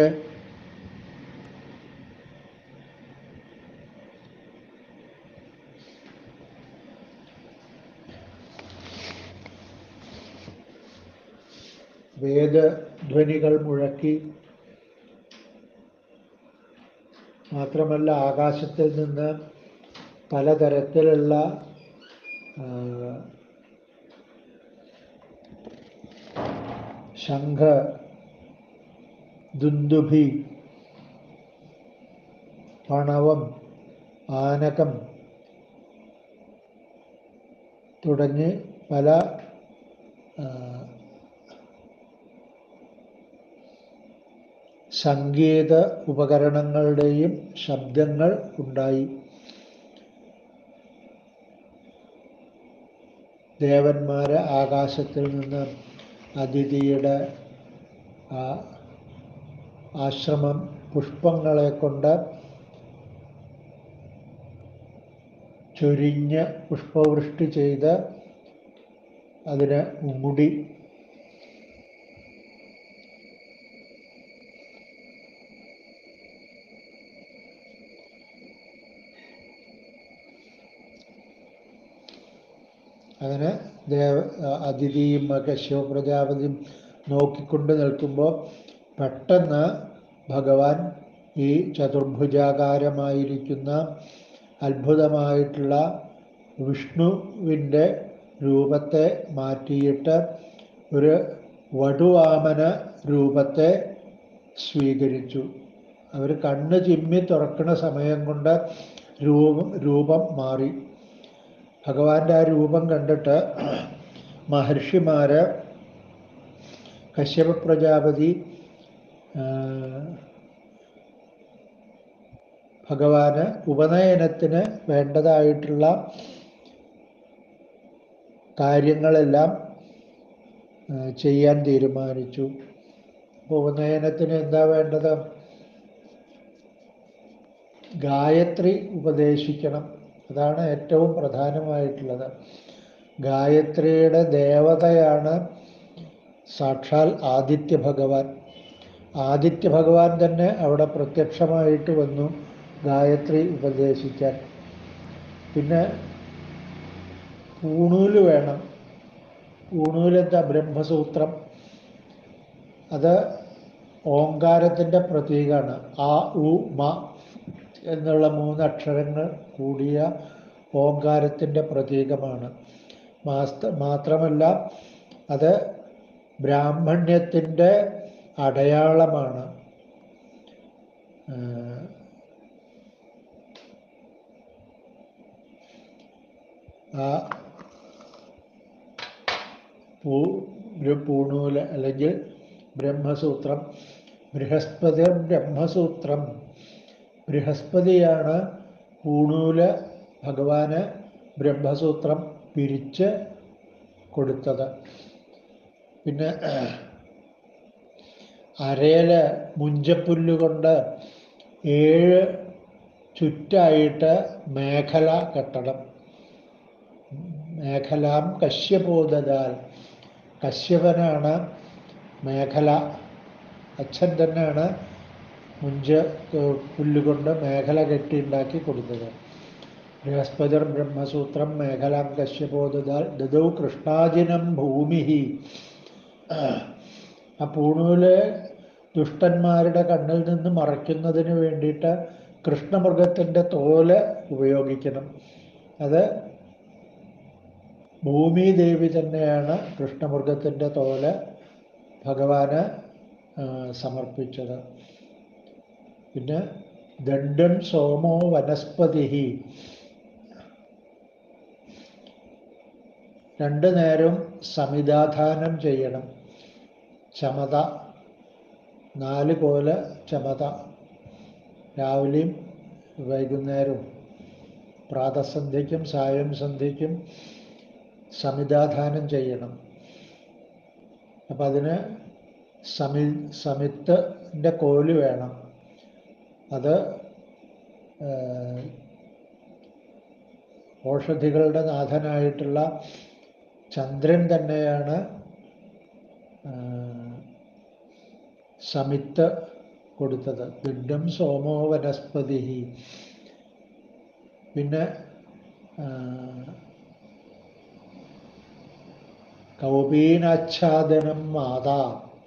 വേദധ്വനികൾ മുഴക്കി മാത്രമല്ല ആകാശത്തിൽ നിന്ന് പലതരത്തിലുള്ള ശംഖ ദുന്ദുഭി പണവം ആനകം തുടങ്ങി പല സംഗീത ഉപകരണങ്ങളുടെയും ശബ്ദങ്ങൾ ഉണ്ടായി ദേവന്മാരെ ആകാശത്തിൽ നിന്ന് അതിഥിയുടെ ആ ആശ്രമം പുഷ്പങ്ങളെ കൊണ്ട് ചൊരിഞ്ഞ് പുഷ്പവൃഷ്ടി ചെയ്ത് അതിനെ മൂടി അങ്ങനെ ദേവ അതിഥിയും കശ്യപ പ്രജാപതിയും നോക്കിക്കൊണ്ട് നിൽക്കുമ്പോൾ പെട്ടെന്ന് ഭഗവാൻ ഈ ചതുർഭുജാകാരമായിരിക്കുന്ന അത്ഭുതമായിട്ടുള്ള വിഷ്ണുവിൻ്റെ രൂപത്തെ മാറ്റിയിട്ട് ഒരു വടുവാമന രൂപത്തെ സ്വീകരിച്ചു അവർ കണ്ണ് ചിമ്മി തുറക്കുന്ന സമയം കൊണ്ട് രൂപം രൂപം മാറി ഭഗവാന്റെ ആ രൂപം കണ്ടിട്ട് മഹർഷിമാർ കശ്യപ പ്രജാപതി ഭഗവാന് ഉപനയനത്തിന് വേണ്ടതായിട്ടുള്ള കാര്യങ്ങളെല്ലാം ചെയ്യാൻ തീരുമാനിച്ചു അപ്പോൾ ഉപനയനത്തിന് എന്താ വേണ്ടത് ഗായത്രി ഉപദേശിക്കണം അതാണ് ഏറ്റവും പ്രധാനമായിട്ടുള്ളത് ഗായത്രിയുടെ ദേവതയാണ് സാക്ഷാൽ ആദിത്യ ഭഗവാൻ ആദിത്യ ഭഗവാൻ തന്നെ അവിടെ പ്രത്യക്ഷമായിട്ട് വന്നു ഗായത്രി ഉപദേശിക്കാൻ പിന്നെ പൂണൂല് വേണം പൂണൂലെന്താ ബ്രഹ്മസൂത്രം അത് ഓങ്കാരത്തിൻ്റെ പ്രതീകമാണ് ആ ഉ മ എന്നുള്ള മൂന്നക്ഷരങ്ങൾ കൂടിയ ഓങ്കാരത്തിൻ്റെ പ്രതീകമാണ് മാസ്ത മാത്രമല്ല അത് ബ്രാഹ്മണ്യത്തിൻ്റെ അടയാളമാണ് ആ പൂ ഒരു പൂണൂല് അല്ലെങ്കിൽ ബ്രഹ്മസൂത്രം ബൃഹസ്പതി ബ്രഹ്മസൂത്രം ബൃഹസ്പതിയാണ് പൂണൂല് ഭഗവാന് ബ്രഹ്മസൂത്രം പിരിച്ച് കൊടുത്തത് പിന്നെ അരയില് മുഞ്ചപ്പുല്ല് കൊണ്ട് ഏഴ് ചുറ്റായിട്ട് മേഖല കെട്ടണം മേഖലാം കശ്യപോദാൽ കശ്യപനാണ് മേഖല അച്ഛൻ തന്നെയാണ് മുഞ്ച് പുല്ലുകൊണ്ട് മേഖല കെട്ടി ഉണ്ടാക്കി കൊടുത്തത് ബൃഹസ്പതിർ ബ്രഹ്മസൂത്രം മേഖലാം കശ്യപോദാൽ ദദൗ കൃഷ്ണാജിനം ഭൂമി ആ പൂണൂല് ദുഷ്ടന്മാരുടെ കണ്ണിൽ നിന്ന് മറയ്ക്കുന്നതിന് വേണ്ടിയിട്ട് കൃഷ്ണമൃഗത്തിൻ്റെ തോല് ഉപയോഗിക്കണം അത് ഭൂമിദേവി തന്നെയാണ് കൃഷ്ണമൃഗത്തിൻ്റെ തോല് ഭഗവാന് സമർപ്പിച്ചത് പിന്നെ ദണ്ഡൻ സോമോ വനസ്പതി രണ്ടു നേരം സമിതാധാനം ചെയ്യണം ചമത നാല് കോല ചമത രാവിലെയും വൈകുന്നേരവും പ്രാതസന്ധ്യയ്ക്കും സായം സന്ധ്യയ്ക്കും സമിതാധാനം ചെയ്യണം അപ്പം അതിന് സമി സമിത്തിൻ്റെ കോല് വേണം അത് ഏഹ്, ഓഷധികളുടെ നാഥനായിട്ടുള്ള ചന്ദ്രൻ തന്നെയാണ് ഏഹ്, സമിത്ത് കൊടുത്തത് ദുഡം സോമോ വനസ്പതി പിന്നെ ഏഹ്, കൗപീനാച്ഛാദനം മാതാ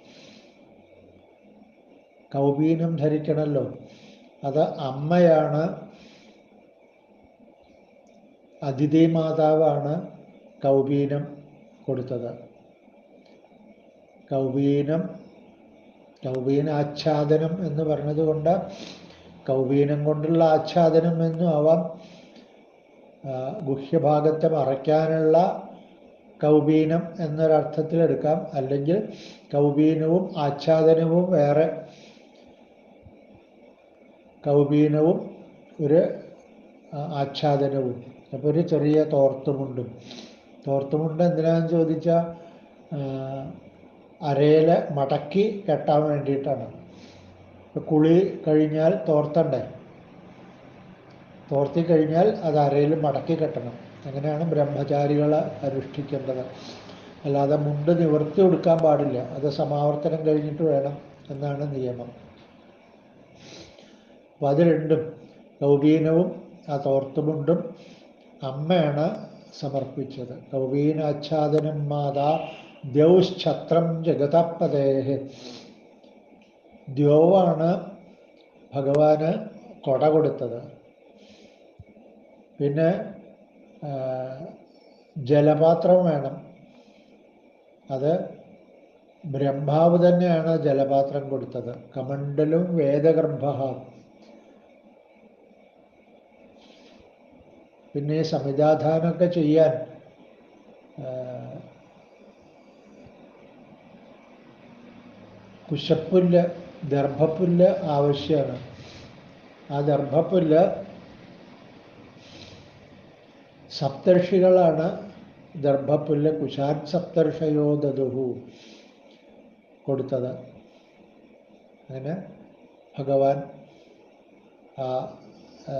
കൗപീനം ധരിക്കണമല്ലോ അത് അമ്മയാണ് അതിഥി മാതാവാണ് കൗപീനം കൊടുത്തത് കൗപീനം കൗപീനാച്ഛാദനം എന്ന് പറഞ്ഞതുകൊണ്ട് കൗപീനം കൊണ്ടുള്ള ആച്ഛാദനം എന്നും ആവാം ആ, ഗുഹ്യഭാഗത്തെ മറയ്ക്കാനുള്ള കൗപീനം എന്നൊരർത്ഥത്തിൽ എടുക്കാം അല്ലെങ്കിൽ കൗപീനവും ആച്ഛാദനവും വേറെ കൗപീനവും ഒരു ആ, ആച്ഛാദനവും അപ്പോൾ ഒരു ചെറിയ തോർത്തുമുണ്ടും തോർത്തുമുണ്ട് എന്തിനാന്ന് ചോദിച്ചാൽ അരയിൽ മടക്കി കെട്ടാൻ വേണ്ടിയിട്ടാണ് ഇപ്പൊ കുളി കഴിഞ്ഞാൽ തോർത്തണ്ടേ തോർത്തി കഴിഞ്ഞാൽ അത് അരയിൽ മടക്കി കെട്ടണം അങ്ങനെയാണ് ബ്രഹ്മചാരികൾ അനുഷ്ഠിക്കേണ്ടത് അല്ലാതെ മുണ്ട് നിവർത്തി കൊടുക്കാൻ പാടില്ല അത് സമാവർത്തനം കഴിഞ്ഞിട്ട് വേണം എന്നാണ് നിയമം അപ്പം അത് രണ്ടും കൗബീനവും ആ തോർത്തുമുണ്ടും അമ്മയാണ് സമർപ്പിച്ചത് കൗബീനാച്ഛാദനം മാതാ ദ്യൗശ്ഛത്രം ജഗതപ്പതേഹ് ദ്യോവാണ് ഭഗവാന് കൊട കൊടുത്തത് പിന്നെ ആ, ജലപാത്രം വേണം അത് ബ്രഹ്മാവ് തന്നെയാണ് ജലപാത്രം കൊടുത്തത് കമണ്ഡലും വേദഗർഭ പിന്നെ ഈ സമിതാധാനമൊക്കെ ചെയ്യാൻ ആ, കുശപ്പുല്ല് ദർഭപ്പുല്ല് ആവശ്യമാണ് ആ ദർഭപ്പുല്ല് സപ്തർഷികളാണ് ദർഭപ്പുല്ല് കുശാൻ സപ്തർഷയോ ദതുഹു കൊടുത്തത് അങ്ങനെ ഭഗവാൻ ആ ആ,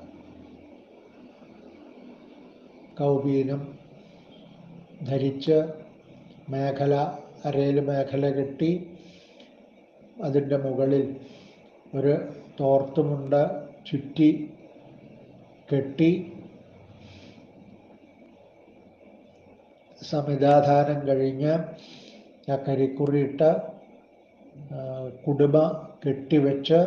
കൗപീനം ധരിച്ച് മേഖല അരയിൽ മേഖല കെട്ടി അതിൻ്റെ മുകളിൽ ഒരു തോർത്തുമുണ്ട് ചുറ്റി കെട്ടി സമിതാധാനം കഴിഞ്ഞ് ആ കരിക്കുറിയിട്ട് ആ, കുടുമ കെട്ടിവെച്ച്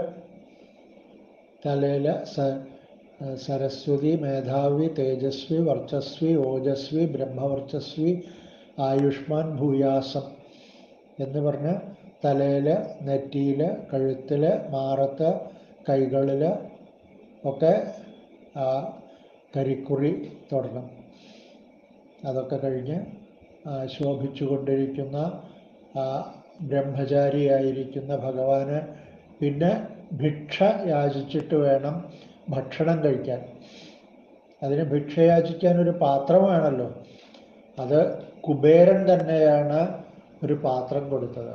തലയിൽ സ സരസ്വതി മേധാവി തേജസ്വി വർച്ചസ്വി ഓജസ്വി ബ്രഹ്മവർച്ചസ്വി ആയുഷ്മാൻ ഭൂയാസം എന്ന് പറഞ്ഞ് തലയിൽ നെറ്റിയിൽ കഴുത്തിൽ മാറത്ത് കൈകളിൽ ഒക്കെ ആ കരിക്കുറി തൊടണം അതൊക്കെ കഴിഞ്ഞ് ആ, ശോഭിച്ചുകൊണ്ടിരിക്കുന്ന ആ ബ്രഹ്മചാരിയായിരിക്കുന്ന ഭഗവാന് പിന്നെ ഭിക്ഷ യാചിച്ചിട്ട് വേണം ഭക്ഷണം കഴിക്കാൻ അതിന് ഭിക്ഷ യാചിക്കാൻ ഒരു പാത്രം വേണമല്ലോ അത് കുബേരൻ തന്നെയാണ് ഒരു പാത്രം കൊടുത്തത്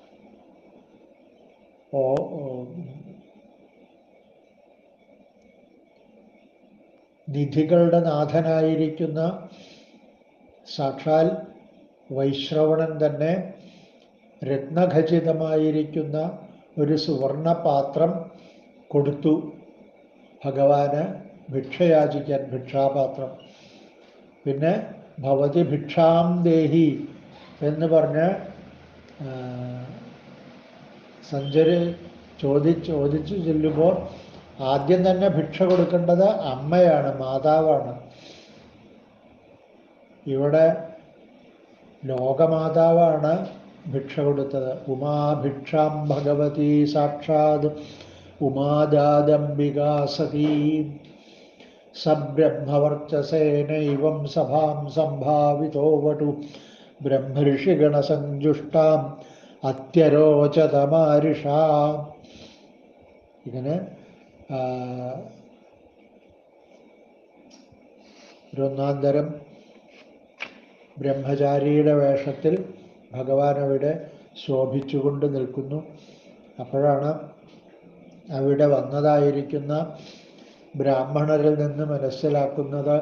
ഓ ഓ, നിധികളുടെ നാഥനായിരിക്കുന്ന സാക്ഷാൽ വൈശ്രവണൻ തന്നെ രത്നഖചിതമായിരിക്കുന്ന ഒരു സുവർണ പാത്രം കൊടുത്തു ഭഗവാന് ഭിക്ഷയാചിക്കാൻ ഭിക്ഷാപാത്രം പിന്നെ ഭവതി ഭിക്ഷാം ദേഹി എന്ന് പറഞ്ഞ് ആ, സഞ്ചരി ചോദി ചോദിച്ചു ചെല്ലുമ്പോൾ ആദ്യം തന്നെ ഭിക്ഷ കൊടുക്കേണ്ടത് അമ്മയാണ് മാതാവാണ് ഇവിടെ ലോകമാതാവാണ് ഭിക്ഷ കൊടുത്തത് ഉമാഭിക്ഷാം ഭഗവതി സാക്ഷാത് ഉമാദാദംബികാ സതീ സബ്രഹ്മവർച്ചസേനൈവം സഭാം സംഭാവിതോ വടു ബ്രഹ്മർഷിഗണസഞ്ജുഷ്ടാം അത്യരോചതമാരിഷ ഇങ്ങനെ ആ, ഒരൊന്നാം തരം ബ്രഹ്മചാരിയുടെ വേഷത്തിൽ ഭഗവാൻ അവിടെ ശോഭിച്ചുകൊണ്ട് നിൽക്കുന്നു അപ്പോഴാണ് അവിടെ വന്നതായിരിക്കുന്ന ബ്രാഹ്മണരിൽ നിന്ന് മനസ്സിലാക്കുന്നത്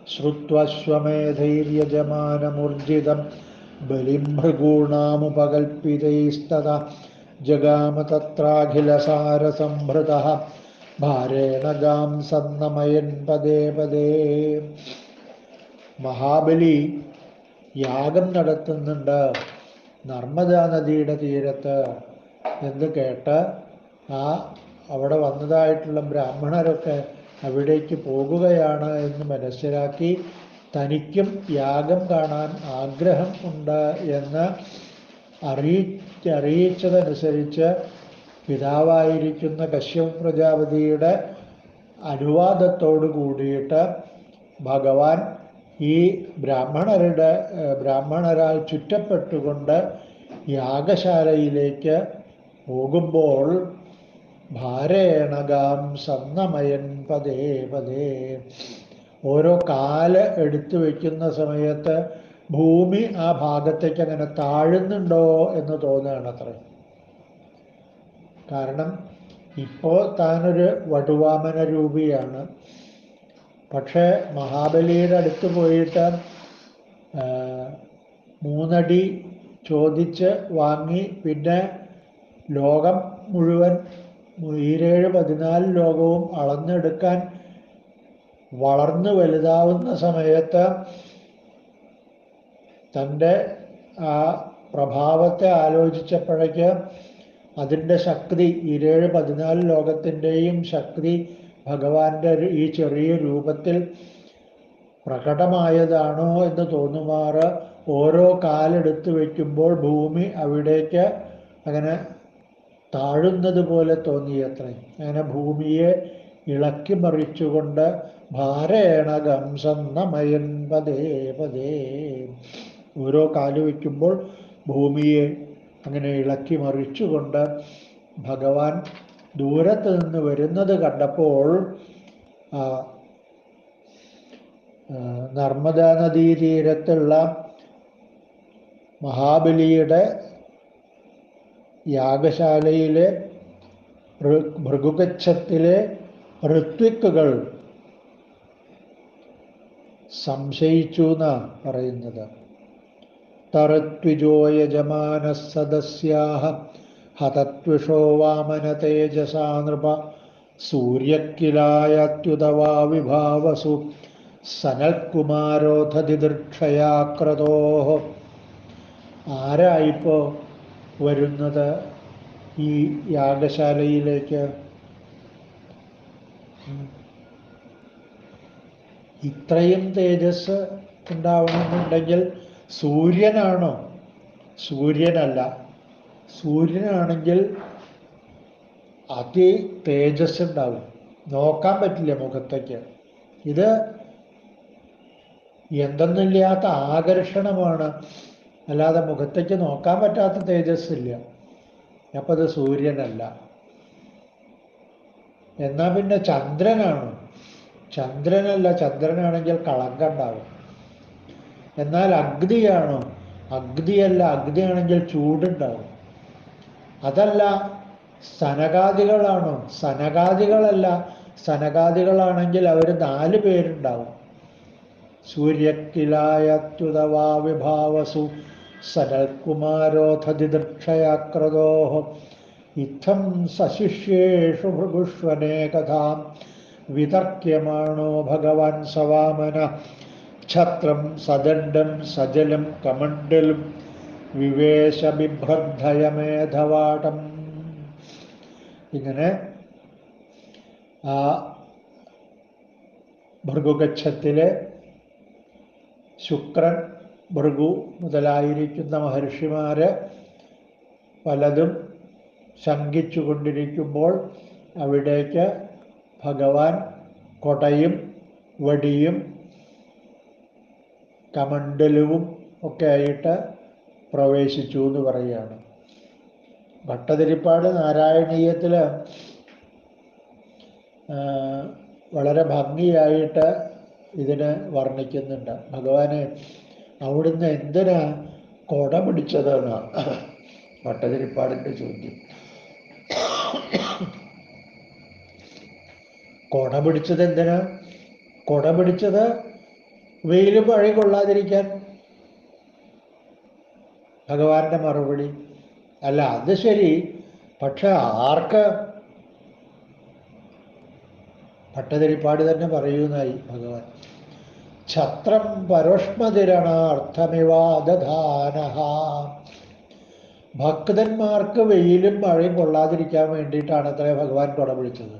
ശ്രുത്വശ്വമേധൈര്യജമാനമൂർജിതം ബലിം ഭൃഗൂണാമുപകൽപ്പിതൈസ്തത ജഗാമ തത്രാഖിലസാരസംഭൃത ഭാരേണ ഗാം സന്നമയൻ പദേ പദേ മഹാബലി യാഗം നടത്തുന്നുണ്ട് നർമ്മദാ നദിയുടെ തീരത്ത് എന്ന് കേട്ട് ആ അവിടെ വന്നതായിട്ടുള്ള ബ്രാഹ്മണരൊക്കെ അവിടേക്ക് പോകുകയാണ് എന്ന് മനസ്സിലാക്കി തനിക്കും യാഗം കാണാൻ ആഗ്രഹം ഉണ്ട് എന്ന് അറിയിച്ച് അറിയിച്ചതനുസരിച്ച് പിതാവായിരിക്കുന്ന കശ്യപ പ്രജാപതിയുടെ അനുവാദത്തോടു കൂടിയിട്ട് ഭഗവാൻ ഈ ബ്രാഹ്മണരുടെ ഏഹ്, ബ്രാഹ്മണരാൽ ചുറ്റപ്പെട്ടുകൊണ്ട് യാഗശാലയിലേക്ക് പോകുമ്പോൾ ഭാരേണകാം സന്നമയൻ പതേ പതേ ഓരോ കാല് എടുത്തു വയ്ക്കുന്ന സമയത്ത് ഭൂമി ആ ഭാഗത്തേക്ക് അങ്ങനെ താഴുന്നുണ്ടോ എന്ന് തോന്നുകയാണ് അത്ര കാരണം ഇപ്പോൾ താനൊരു വടുവാമന രൂപിയാണ് പക്ഷേ മഹാബലിയുടെ അടുത്ത് പോയിട്ട് ആ, മൂന്നടി ചോദിച്ച് വാങ്ങി പിന്നെ ലോകം മുഴുവൻ ഈരേഴ് പതിനാല് ലോകവും അളന്നെടുക്കാൻ വളർന്നു വലുതാവുന്ന സമയത്ത് തൻ്റെ ആ പ്രഭാവത്തെ ആലോചിച്ചപ്പോഴേക്ക് അതിൻ്റെ ശക്തി ഈരേഴ് പതിനാല് ലോകത്തിൻ്റെയും ശക്തി ഭഗവാന്റെ ഒരു ഈ ചെറിയ രൂപത്തിൽ പ്രകടമായതാണോ എന്ന് തോന്നുമാറ് ഓരോ കാലെടുത്ത് വയ്ക്കുമ്പോൾ ഭൂമി അവിടേക്ക് അങ്ങനെ താഴുന്നത് പോലെ തോന്നിയത്രേ അങ്ങനെ ഭൂമിയെ ഇളക്കി മറിച്ചുകൊണ്ട് ഭാരേണ ഗംസം നമയൻ പതേ പതേ ഓരോ കാല് വയ്ക്കുമ്പോൾ ഭൂമിയെ അങ്ങനെ ഇളക്കി മറിച്ചുകൊണ്ട് ഭഗവാൻ ദൂരത്ത് നിന്ന് വരുന്നത് കണ്ടപ്പോൾ ആ, ആ, നർമ്മദാ നദീതീരത്തുള്ള മഹാബലിയുടെ യാഗശാലയിലെ ഭൃ- ഭൃഗുകച്ഛത്തിലെ ഋത്വിക്കുകൾ സംശയിച്ചു എന്നാണ് പറയുന്നത് തറത്വിജോ യജമാന സദസ്യാഹ ഹതത്വിഷോ വാമന തേജസാ നൃപ സൂര്യക്കിലായത്യുതവാ വിഭാവസു സനൽകുമാരോധതിദൃക്ഷയാക്രതോ ആരായിപ്പോ വരുന്നത് ഈ യാഗശാലയിലേക്ക് ഉം. ഇത്രയും തേജസ് ഉണ്ടാവണമെന്നുണ്ടെങ്കിൽ സൂര്യനാണോ സൂര്യനല്ല സൂര്യനാണെങ്കിൽ അതി തേജസ് ഉണ്ടാവും നോക്കാൻ പറ്റില്ല മുഖത്തേക്ക് ഇത് എന്തെന്നില്ലാത്ത ആകർഷണമാണ് അല്ലാതെ മുഖത്തേക്ക് നോക്കാൻ പറ്റാത്ത തേജസ് ഇല്ല അപ്പം അത് സൂര്യനല്ല എന്നാ പിന്നെ ചന്ദ്രനാണ് ചന്ദ്രനല്ല ചന്ദ്രനാണെങ്കിൽ കളങ്കം ഉണ്ടാവും എന്നാൽ അഗ്നിയാണോ അഗ്നിയല്ല അഗ്നിയാണെങ്കിൽ ചൂടുണ്ടാവും അതല്ല സനകാദികളാണോ സനകാദികളല്ല സനകാദികളാണെങ്കിൽ അവർ നാല് പേരുണ്ടാവും സൂര്യക്കിലായത്യുതവാ വിഭാവസു സനൽകുമാരോധതിദൃക്ഷയാക്രതോ ഇത്തം സശിഷ്യേഷു ഭൃഗുഷ്വനേകഥാം വിതർക്യമാണോ ഭഗവാൻ സവാമന ഛത്രം സദണ്ഡം സജലം കമണ്ഡലും വിവേശ ബിഭ്രദ്ധയമേധവാടം ഇങ്ങനെ ആ ഭൃഗുകച്ഛത്തിലെ ശുക്രൻ ഭൃഗു മുതലായിരിക്കുന്ന മഹർഷിമാര് പലതും ശങ്കിച്ചു കൊണ്ടിരിക്കുമ്പോൾ അവിടേക്ക് ഭഗവാൻ കൊടയും വടിയും കമണ്ഡലവും ഒക്കെ ആയിട്ട് പ്രവേശിച്ചു എന്ന് പറയുകയാണ് ഭട്ടതിരിപ്പാട് നാരായണീയത്തിൽ വളരെ ഭംഗിയായിട്ട് ഇതിന് വർണ്ണിക്കുന്നുണ്ട് ഭഗവാന് അവിടുന്ന് എന്തിനാ കൊട പിടിച്ചതെന്നാണ് ഭട്ടതിരിപ്പാടിൻ്റെ ചോദ്യം കൊട പിടിച്ചത് എന്തിനാ കൊട പിടിച്ചത് വെയിൽ മഴ കൊള്ളാതിരിക്കാൻ ഭഗവാന്റെ മറുപടി അല്ല അത് ശരി പക്ഷെ ആർക്ക് ഭട്ടതിരിപ്പാട് തന്നെ പറയുന്നായി ഭഗവാൻ ഛത്രം പരോഷ്മതിരണാർത്ഥമിവാദധാന ഭക്തന്മാർക്ക് വെയിലും മഴയും കൊള്ളാതിരിക്കാൻ വേണ്ടിയിട്ടാണ് അത്ര ഭഗവാൻ കൊട പിടിച്ചത്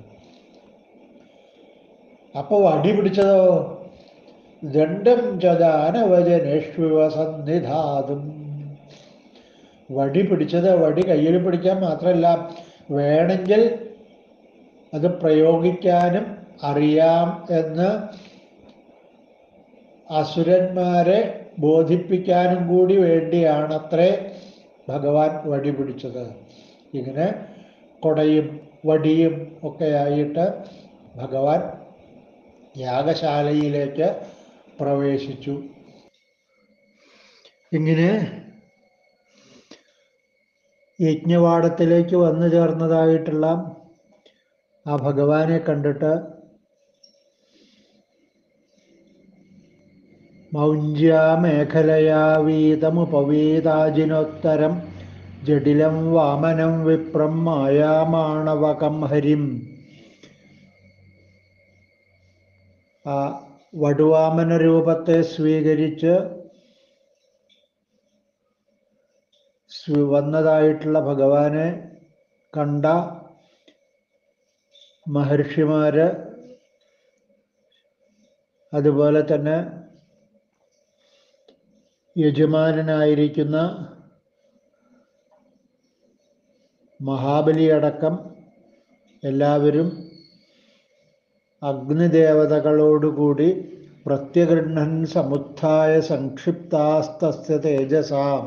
അപ്പോൾ വടി പിടിച്ചതോ ദണ്ഡം ചതാനവജനേഷ്വ സന്നിധാതും വടി പിടിച്ചത് വടി കയ്യിൽ പിടിക്കാൻ മാത്രമല്ല വേണമെങ്കിൽ അത് പ്രയോഗിക്കാനും അറിയാം എന്ന് അസുരന്മാരെ ബോധിപ്പിക്കാനും കൂടി വേണ്ടിയാണത്രേ ഭഗവാൻ വടി പിടിച്ചത് ഇങ്ങനെ കൊടയും വടിയും ഒക്കെ ആയിട്ട് ഭഗവാൻ യാഗശാലയിലേക്ക് പ്രവേശിച്ചു ഇങ്ങനെ യജ്ഞവാടത്തിലേക്ക് വന്നു ചേർന്നതായിട്ടുള്ള ആ ഭഗവാനെ കണ്ടിട്ട് മൗഞ്ച്യാമേഖലയാ വീതമുപവീതാജിനോത്തരം ജഡിലം വാമനം വിപ്രം മായാമാണവകം ഹരിം ആ വടുവാമന രൂപത്തെ സ്വീകരിച്ച് സ്വ- വന്നതായിട്ടുള്ള ഭഗവാനെ കണ്ട മഹർഷിമാര് അതുപോലെ തന്നെ യജമാനനായിരിക്കുന്ന മഹാബലി അടക്കം എല്ലാവരും അഗ്നിദേവതകളോടുകൂടി പ്രത്യഗൃഹൻ സമുത്ഥായ സംക്ഷിപ്താസ്തസ്യ തേജസാം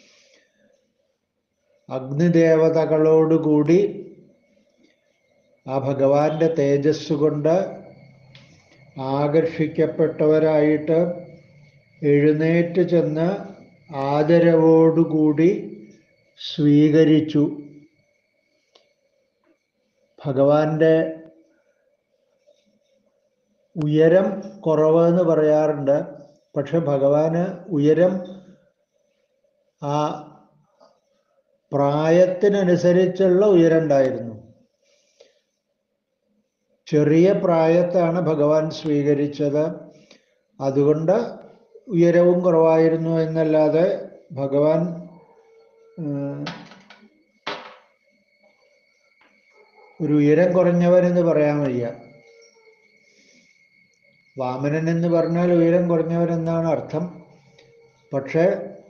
അഗ്നിദേവതകളോടുകൂടി ആ ഭഗവാന്റെ തേജസ് കൊണ്ട് ആകർഷിക്കപ്പെട്ടവരായിട്ട് എഴുന്നേറ്റ് ചെന്ന് ആദരവോടുകൂടി സ്വീകരിച്ചു ഭഗവാന്റെ ഉയരം കുറവ് എന്ന് പറയാറുണ്ട് പക്ഷെ ഭഗവാന് ഉയരം ആ പ്രായത്തിനനുസരിച്ചുള്ള ഉയരം ഉണ്ടായിരുന്നു ചെറിയ പ്രായത്താണ് ഭഗവാൻ സ്വീകരിച്ചത് അതുകൊണ്ട് ഉയരവും കുറവായിരുന്നു എന്നല്ലാതെ ഭഗവാൻ ഉം, ഒരു ഉയരം കുറഞ്ഞവൻ എന്ന് പറയാൻ വയ്യ വാമനൻ എന്ന് പറഞ്ഞാൽ ഉയരം കുറഞ്ഞവൻ എന്നാണ് അർത്ഥം പക്ഷേ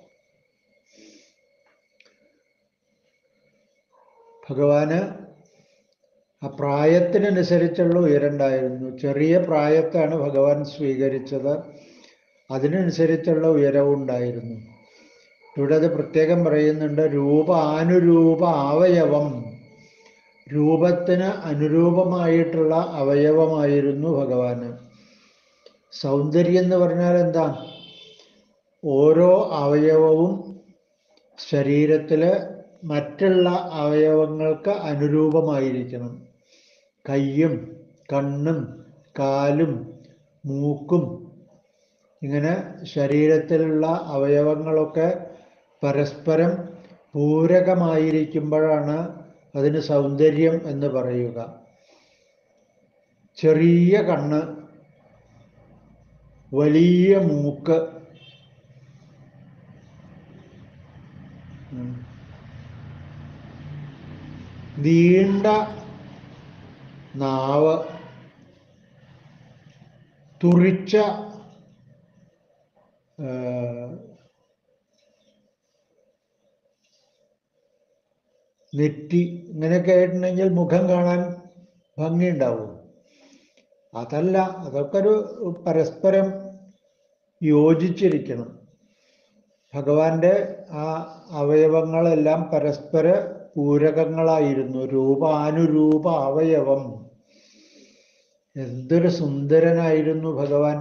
ഭഗവാന് ആ പ്രായത്തിനനുസരിച്ചുള്ള ഉയരണ്ടായിരുന്നു ചെറിയ പ്രായത്താണ് ഭഗവാൻ സ്വീകരിച്ചത് അതിനനുസരിച്ചുള്ള ഉയരവും ഉണ്ടായിരുന്നു ഇവിടെ അത് പ്രത്യേകം പറയുന്നുണ്ട് രൂപാനുരൂപ അവയവം രൂപത്തിന് അനുരൂപമായിട്ടുള്ള അവയവമായിരുന്നു ഭഗവാന് സൗന്ദര്യം എന്ന് പറഞ്ഞാൽ എന്താ ഓരോ അവയവവും ശരീരത്തിൽ മറ്റുള്ള അവയവങ്ങൾക്ക് അനുരൂപമായിരിക്കണം കയ്യും കണ്ണും കാലും മൂക്കും ഇങ്ങനെ ശരീരത്തിലുള്ള അവയവങ്ങളൊക്കെ പരസ്പരം പൂരകമായിരിക്കുമ്പോഴാണ് അതിന് സൗന്ദര്യം എന്ന് പറയുക ചെറിയ കണ്ണ് വലിയ മൂക്ക് ഉം. നീണ്ട നാവ് തുറിച്ച ആ, നെറ്റി ഇങ്ങനെയൊക്കെ ആയിട്ടുണ്ടെങ്കിൽ മുഖം കാണാൻ ഭംഗിയുണ്ടാവും അതല്ല അതൊക്കെ ഒരു പരസ്പരം യോജിച്ചിരിക്കണം ഭഗവാന്റെ ആ അവയവങ്ങളെല്ലാം പരസ്പര പൂരകങ്ങളായിരുന്നു രൂപാനുരൂപ അവയവം എന്തൊരു സുന്ദരനായിരുന്നു ഭഗവാൻ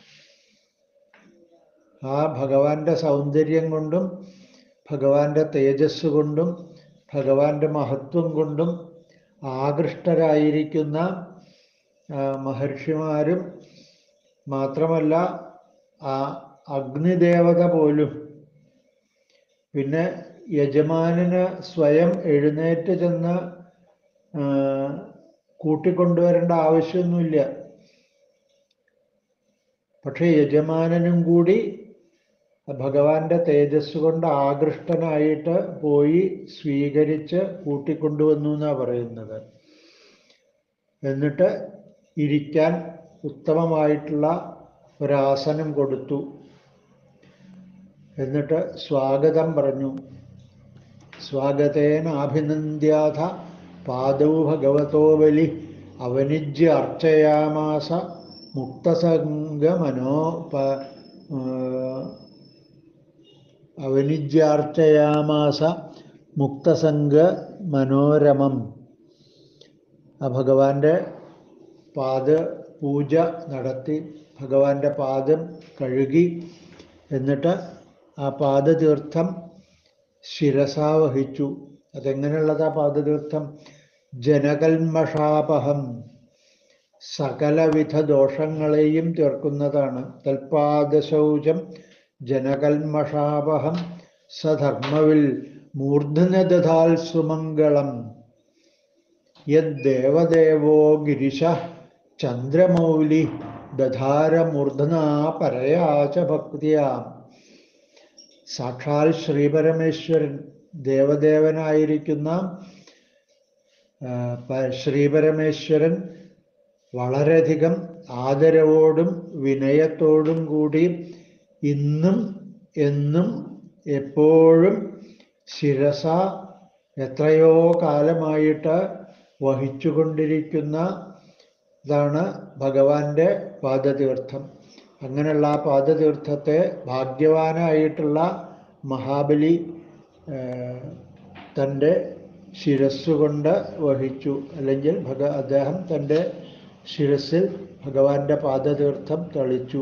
ആ ഭഗവാന്റെ സൗന്ദര്യം കൊണ്ടും ഭഗവാന്റെ തേജസ് കൊണ്ടും ഭഗവാന്റെ മഹത്വം കൊണ്ടും ആകൃഷ്ടരായിരിക്കുന്ന ആ, മഹർഷിമാരും മാത്രമല്ല ആ അഗ്നിദേവത പോലും പിന്നെ യജമാനന് സ്വയം എഴുന്നേറ്റ് ചെന്ന് ആ, കൂട്ടിക്കൊണ്ടുവരേണ്ട ആവശ്യമൊന്നുമില്ല പക്ഷെ യജമാനനും കൂടി ഭഗവാന്റെ തേജസ് കൊണ്ട് ആകൃഷ്ടനായിട്ട് പോയി സ്വീകരിച്ച് കൂട്ടിക്കൊണ്ടുവന്നു എന്നാണ് പറയുന്നത് എന്നിട്ട് ഇരിക്കാൻ ഉത്തമമായിട്ടുള്ള ഒരാസനം കൊടുത്തു എന്നിട്ട് സ്വാഗതം പറഞ്ഞു സ്വാഗതേന അഭിനന്ദ്യാഥ പാദൗ ഭഗവതോ ബലി അവനിജ്യ അർച്ചയാമാസ മുക്തസംഗമനോ പ- ആ, അവനിജ്യാർച്ചയാമാസ മുക്തസംഗ മനോരമം ആ ഭഗവാന്റെ പാദ പൂജ നടത്തി ഭഗവാന്റെ പാദം കഴുകി എന്നിട്ട് ആ പാദതീർത്ഥം ശിരസാ വഹിച്ചു അതെങ്ങനെയുള്ളതാ പാദതീർത്ഥം ജനകൽമഷാപഹം സകലവിധ ദോഷങ്ങളെയും തീർക്കുന്നതാണ് തൽപാദശൗചം ജനകൽമഷാപഹം സധർമ്മവിൽ മൂർധനദധാൽ സുമംഗളം യദ്ദേവദേവോ ഗിരിശ ചന്ദ്രമൗലി ദധാരമൂർധനാ പരയാച ഭക്തിയാ സാക്ഷാൽ ശ്രീപരമേശ്വരൻ ദേവദേവനായിരിക്കുന്ന ആ, പ- ശ്രീപരമേശ്വരൻ വളരെയധികം ആദരവോടും വിനയത്തോടും കൂടി ഇന്നും എന്നും എപ്പോഴും ശിരസ എത്രയോ കാലമായിട്ട് വഹിച്ചുകൊണ്ടിരിക്കുന്ന ഇതാണ് ഭഗവാന്റെ പാദതീർത്ഥം അങ്ങനെയുള്ള ആ പാദതീർത്ഥത്തെ ഭാഗ്യവാനായിട്ടുള്ള മഹാബലി ആ, തൻ്റെ ശിരസ്സുകൊണ്ട് വഹിച്ചു അല്ലെങ്കിൽ ഭഗ അദ്ദേഹം തൻ്റെ ശിരസിൽ ഭഗവാന്റെ പാദതീർത്ഥം തളിച്ചു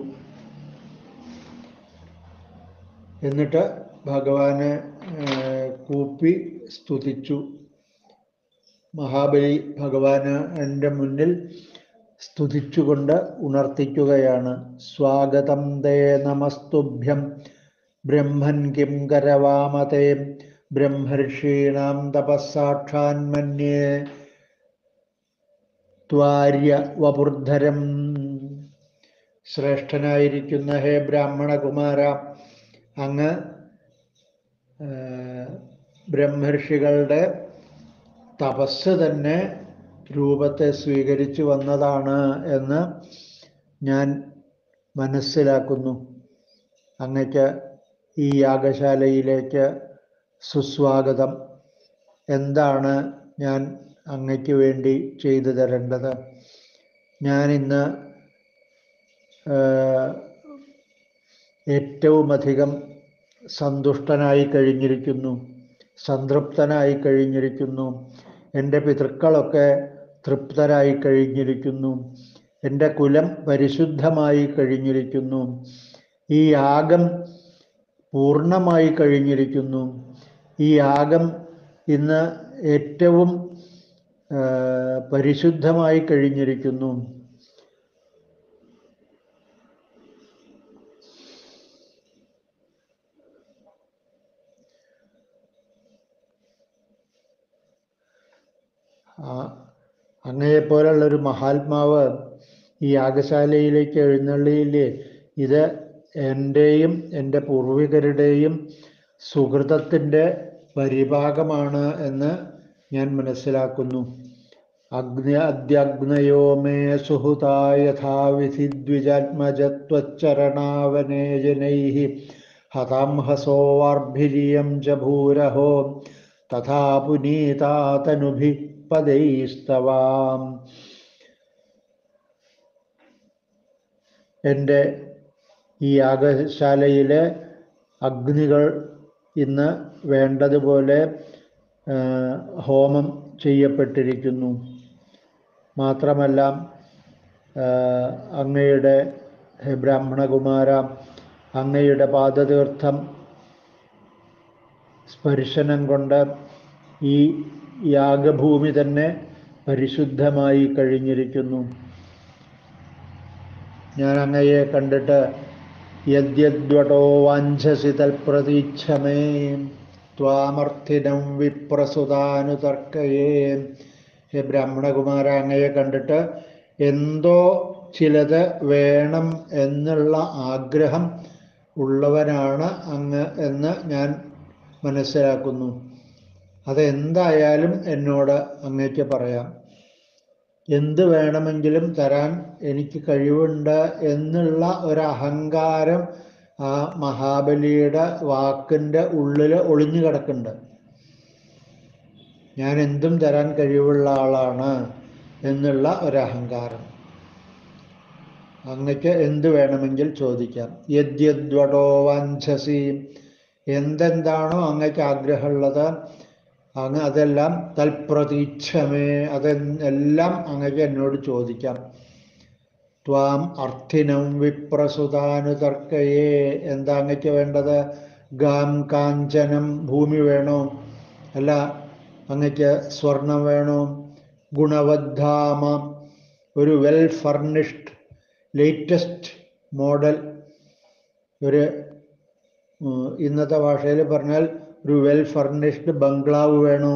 എന്നിട്ട് ഭഗവാനെ ആ, കൂപ്പി സ്തുതിച്ചു മഹാബലി ഭഗവാന് എൻ്റെ മുന്നിൽ സ്തുതിച്ചുകൊണ്ട് ഉണർത്തിക്കുകയാണ് സ്വാഗതം തേ നമസ്തുഭ്യം ബ്രഹ്മൻ കിം കരവാമതേ ബ്രഹ്മർഷീണാം തപസ്സാക്ഷാൻ മന്യേ ത്വാര്യ വപുർധരം ശ്രേഷ്ഠനായിരിക്കുന്ന ഹേ ബ്രാഹ്മണകുമാര അങ്ങ് ആ, ബ്രഹ്മർഷികളുടെ തപസ് തന്നെ രൂപത്തെ സ്വീകരിച്ചു വന്നതാണ് എന്ന് ഞാൻ മനസ്സിലാക്കുന്നു അങ്ങക്ക് ഈ യാഗശാലയിലേക്ക് സുസ്വാഗതം എന്താണ് ഞാൻ അങ്ങയ്ക്ക് വേണ്ടി ചെയ്തു തരേണ്ടത് ഞാൻ ഇന്ന് ഏറ്റവുമധികം സന്തുഷ്ടനായി കഴിഞ്ഞിരിക്കുന്നു സംതൃപ്തനായി കഴിഞ്ഞിരിക്കുന്നു എൻ്റെ പിതൃക്കളൊക്കെ തൃപ്തരായി കഴിഞ്ഞിരിക്കുന്നു എൻ്റെ കുലം പരിശുദ്ധമായി കഴിഞ്ഞിരിക്കുന്നു ഈ യാഗം പൂർണ്ണമായി കഴിഞ്ഞിരിക്കുന്നു ഈ യാഗം ഇന്ന് ഏറ്റവും ആ, പരിശുദ്ധമായി കഴിഞ്ഞിരിക്കുന്നു ആ അങ്ങയെപ്പോലുള്ള ഒരു മഹാത്മാവ് ഈ യാഗശാലയിലേക്ക് എഴുന്നള്ളിയില്ലേ ഇത് എൻ്റെയും എൻ്റെ പൂർവികരുടെയും സുഹൃതത്തിൻ്റെ പരിഭാഗമാണ് എന്ന് ഞാൻ മനസ്സിലാക്കുന്നു അഗ്നി അദ്യഗ്നയോ മേ സുഹൃതാ യഥാവിധി ദ്വിജാത്മജത്വച്ചരണാവനേ ജനൈः ഹതാം ഹസോ വാർഭിരിയം ച ഭൂരഹോ തഥാ പുനീതാതനുഭിः പദൈസ്തവാം എൻ്റെ ഈ യാഗശാലയിലെ അഗ്നികൾ ഇന്ന് വേണ്ടതുപോലെ ആ, ഹോമം ചെയ്യപ്പെട്ടിരിക്കുന്നു മാത്രമല്ല ആ, അങ്ങയുടെ ഹേ ബ്രാഹ്മണകുമാര അങ്ങയുടെ പാദതീർത്ഥം സ്പർശനം കൊണ്ട് ഈ യാഗഭൂമി തന്നെ പരിശുദ്ധമായി കഴിഞ്ഞിരിക്കുന്നു ഞാൻ അങ്ങയെ കണ്ടിട്ട് യദ്യദ്വടോ വാഞ്ചസി തൽപ്രതീക്ഷമേ ത്വാമർത്ഥിനം വിപ്രസുതാനുതർക്കയേ ഹേ ബ്രാഹ്മണകുമാര അങ്ങയെ കണ്ടിട്ട് എന്തോ ചിലത് വേണം എന്നുള്ള ആഗ്രഹം ഉള്ളവനാണ് അങ്ങ് എന്ന് ഞാൻ മനസ്സിലാക്കുന്നു അതെന്തായാലും എന്നോട് അങ്ങേക്ക് പറയാം എന്ത് വേണമെങ്കിലും തരാൻ എനിക്ക് കഴിവുണ്ട് എന്നുള്ള ഒരു അഹങ്കാരം ആ മഹാബലിയുടെ വാക്കിൻ്റെ ഉള്ളിൽ ഒളിഞ്ഞു കിടക്കുന്നുണ്ട് ഞാൻ എന്തും തരാൻ കഴിവുള്ള ആളാണ് എന്നുള്ള ഒരു അഹങ്കാരം അങ്ങക്ക് എന്ത് വേണമെങ്കിൽ ചോദിക്കാം യദ്യദ്വടോ വാഞ്ചസി എന്തെന്താണോ അങ്ങക്ക് ആഗ്രഹമുള്ളത് അങ്ങ് അതെല്ലാം തൽപ്രതീക്ഷമേ അതെല്ലാം അങ്ങക്ക് എന്നോട് ചോദിക്കാം ത്വാം അർത്ഥിനം വിപ്രസുതാനുതർക്കയേ എന്താ അങ്ങക്ക് വേണ്ടത് ഗാം കാഞ്ചനം ഭൂമി വേണോ അല്ല അങ്ങക്ക് സ്വർണം വേണോ ഗുണവദ്ധാമ ഒരു വെൽ ഫർണിഷ്ഡ് ലേറ്റസ്റ്റ് മോഡൽ ഒരു ഉം, ഇന്നത്തെ ഭാഷയിൽ പറഞ്ഞാൽ ഒരു വെൽ ഫർണിഷ്ഡ് ബംഗ്ലാവ് വേണോ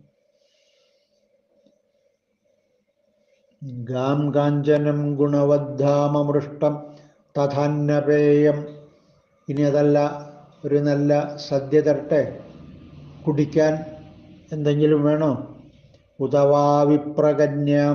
ഗാം കാഞ്ചനം ഗുണവദ്ധാമമൃഷ്ടം തഥാന്നപേയം ഇനി അതല്ല ഒരു നല്ല സദ്യ തരട്ടെ കുടിക്കാൻ എന്തെങ്കിലും വേണോ ഉതവാ വിപ്രകന്യം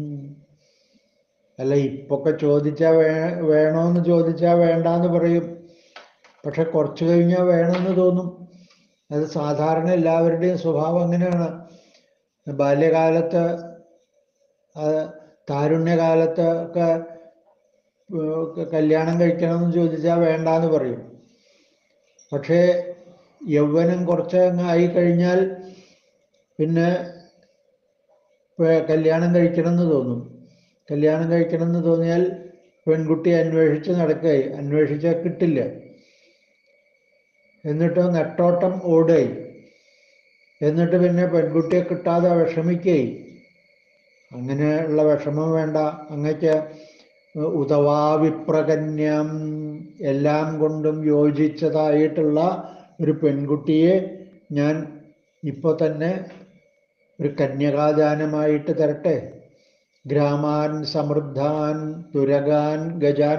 അല്ല ഇപ്പൊക്കെ ചോദിച്ചാൽ വേ വേണോന്ന് ചോദിച്ചാൽ വേണ്ടാന്ന് പറയും പക്ഷെ കുറച്ച് കഴിഞ്ഞാൽ വേണമെന്ന് തോന്നും അത് സാധാരണ എല്ലാവരുടെയും സ്വഭാവം അങ്ങനെയാണ് ബാല്യകാലത്ത് അത് താരുണ്യകാലത്ത് ഒക്കെ ഏഹ് കല്യാണം കഴിക്കണമെന്ന് ചോദിച്ചാൽ വേണ്ടാന്ന് പറയും പക്ഷേ യൗവനം കുറച്ച് അങ്ങ് ആയി കഴിഞ്ഞാൽ പിന്നെ പേ- കല്യാണം കഴിക്കണമെന്ന് തോന്നും കല്യാണം കഴിക്കണമെന്ന് തോന്നിയാൽ പെൺകുട്ടി അന്വേഷിച്ച് നടക്കുകയായി അന്വേഷിച്ചാൽ കിട്ടില്ല എന്നിട്ട് നെട്ടോട്ടം ഓടുകയായി എന്നിട്ട് പിന്നെ പെൺകുട്ടിയെ കിട്ടാതെ വിഷമിക്കുകയായി അങ്ങനെയുള്ള വിഷമം വേണ്ട അങ്ങക്ക് ഉതവാ വിപ്രകന്യം എല്ലാം കൊണ്ടും യോജിച്ചതായിട്ടുള്ള ഒരു പെൺകുട്ടിയെ ഞാൻ ഇപ്പോൾ തന്നെ ഒരു കന്യകാദാനമായിട്ട് തരട്ടെ ഗ്രാമാൻ സമൃദ്ധാൻ തുരകാൻ ഗജാൻ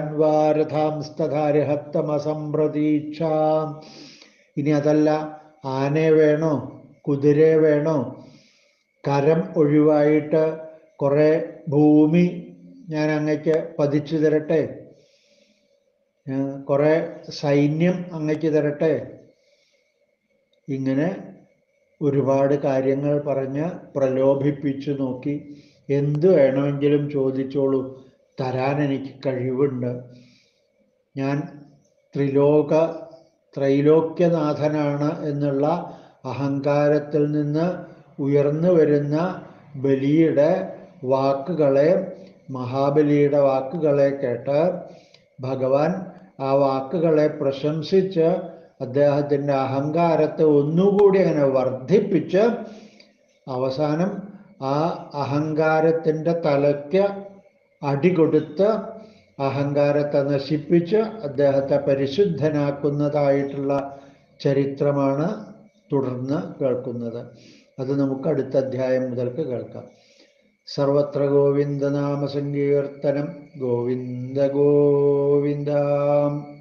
വാരഥാംസ്തധാരഹത്തമസംപ്രതീക്ഷ ഇനി അതല്ല ആനയെ വേണോ കുതിരയെ വേണോ കരം ഒഴിവായിട്ട് കുറേ ഭൂമി ഞാൻ അങ്ങയ്ക്ക് പതിച്ചു തരട്ടെ ഏർ കുറേ സൈന്യം അങ്ങയ്ക്ക് തരട്ടെ ഇങ്ങനെ ഒരുപാട് കാര്യങ്ങൾ പറഞ്ഞ് പ്രലോഭിപ്പിച്ചു നോക്കി എന്ത് വേണമെങ്കിലും ചോദിച്ചോളൂ തരാൻ എനിക്ക് കഴിവുണ്ട് ഞാൻ ത്രിലോക ത്രൈലോക്യനാഥനാണ് എന്നുള്ള അഹങ്കാരത്തിൽ നിന്ന് ഉയർന്നു വരുന്ന ബലിയുടെ വാക്കുകളെ മഹാബലിയുടെ വാക്കുകളെ കേട്ട് ഭഗവാൻ ആ വാക്കുകളെ പ്രശംസിച്ച് അദ്ദേഹത്തിൻ്റെ അഹങ്കാരത്തെ ഒന്നുകൂടി അങ്ങനെ വർദ്ധിപ്പിച്ച് അവസാനം ആ അഹങ്കാരത്തിൻ്റെ തലയ്ക്ക് അടികൊടുത്ത് അഹങ്കാരത്തെ നശിപ്പിച്ച് അദ്ദേഹത്തെ പരിശുദ്ധനാക്കുന്നതായിട്ടുള്ള ചരിത്രമാണ് തുടർന്ന് കേൾക്കുന്നത് അത് നമുക്ക് അടുത്ത അധ്യായം മുതൽക്ക് കേൾക്കാം സർവത്ര ഗോവിന്ദനാമ സങ്കീർത്തനം ഗോവിന്ദ ഗോവിന്ദ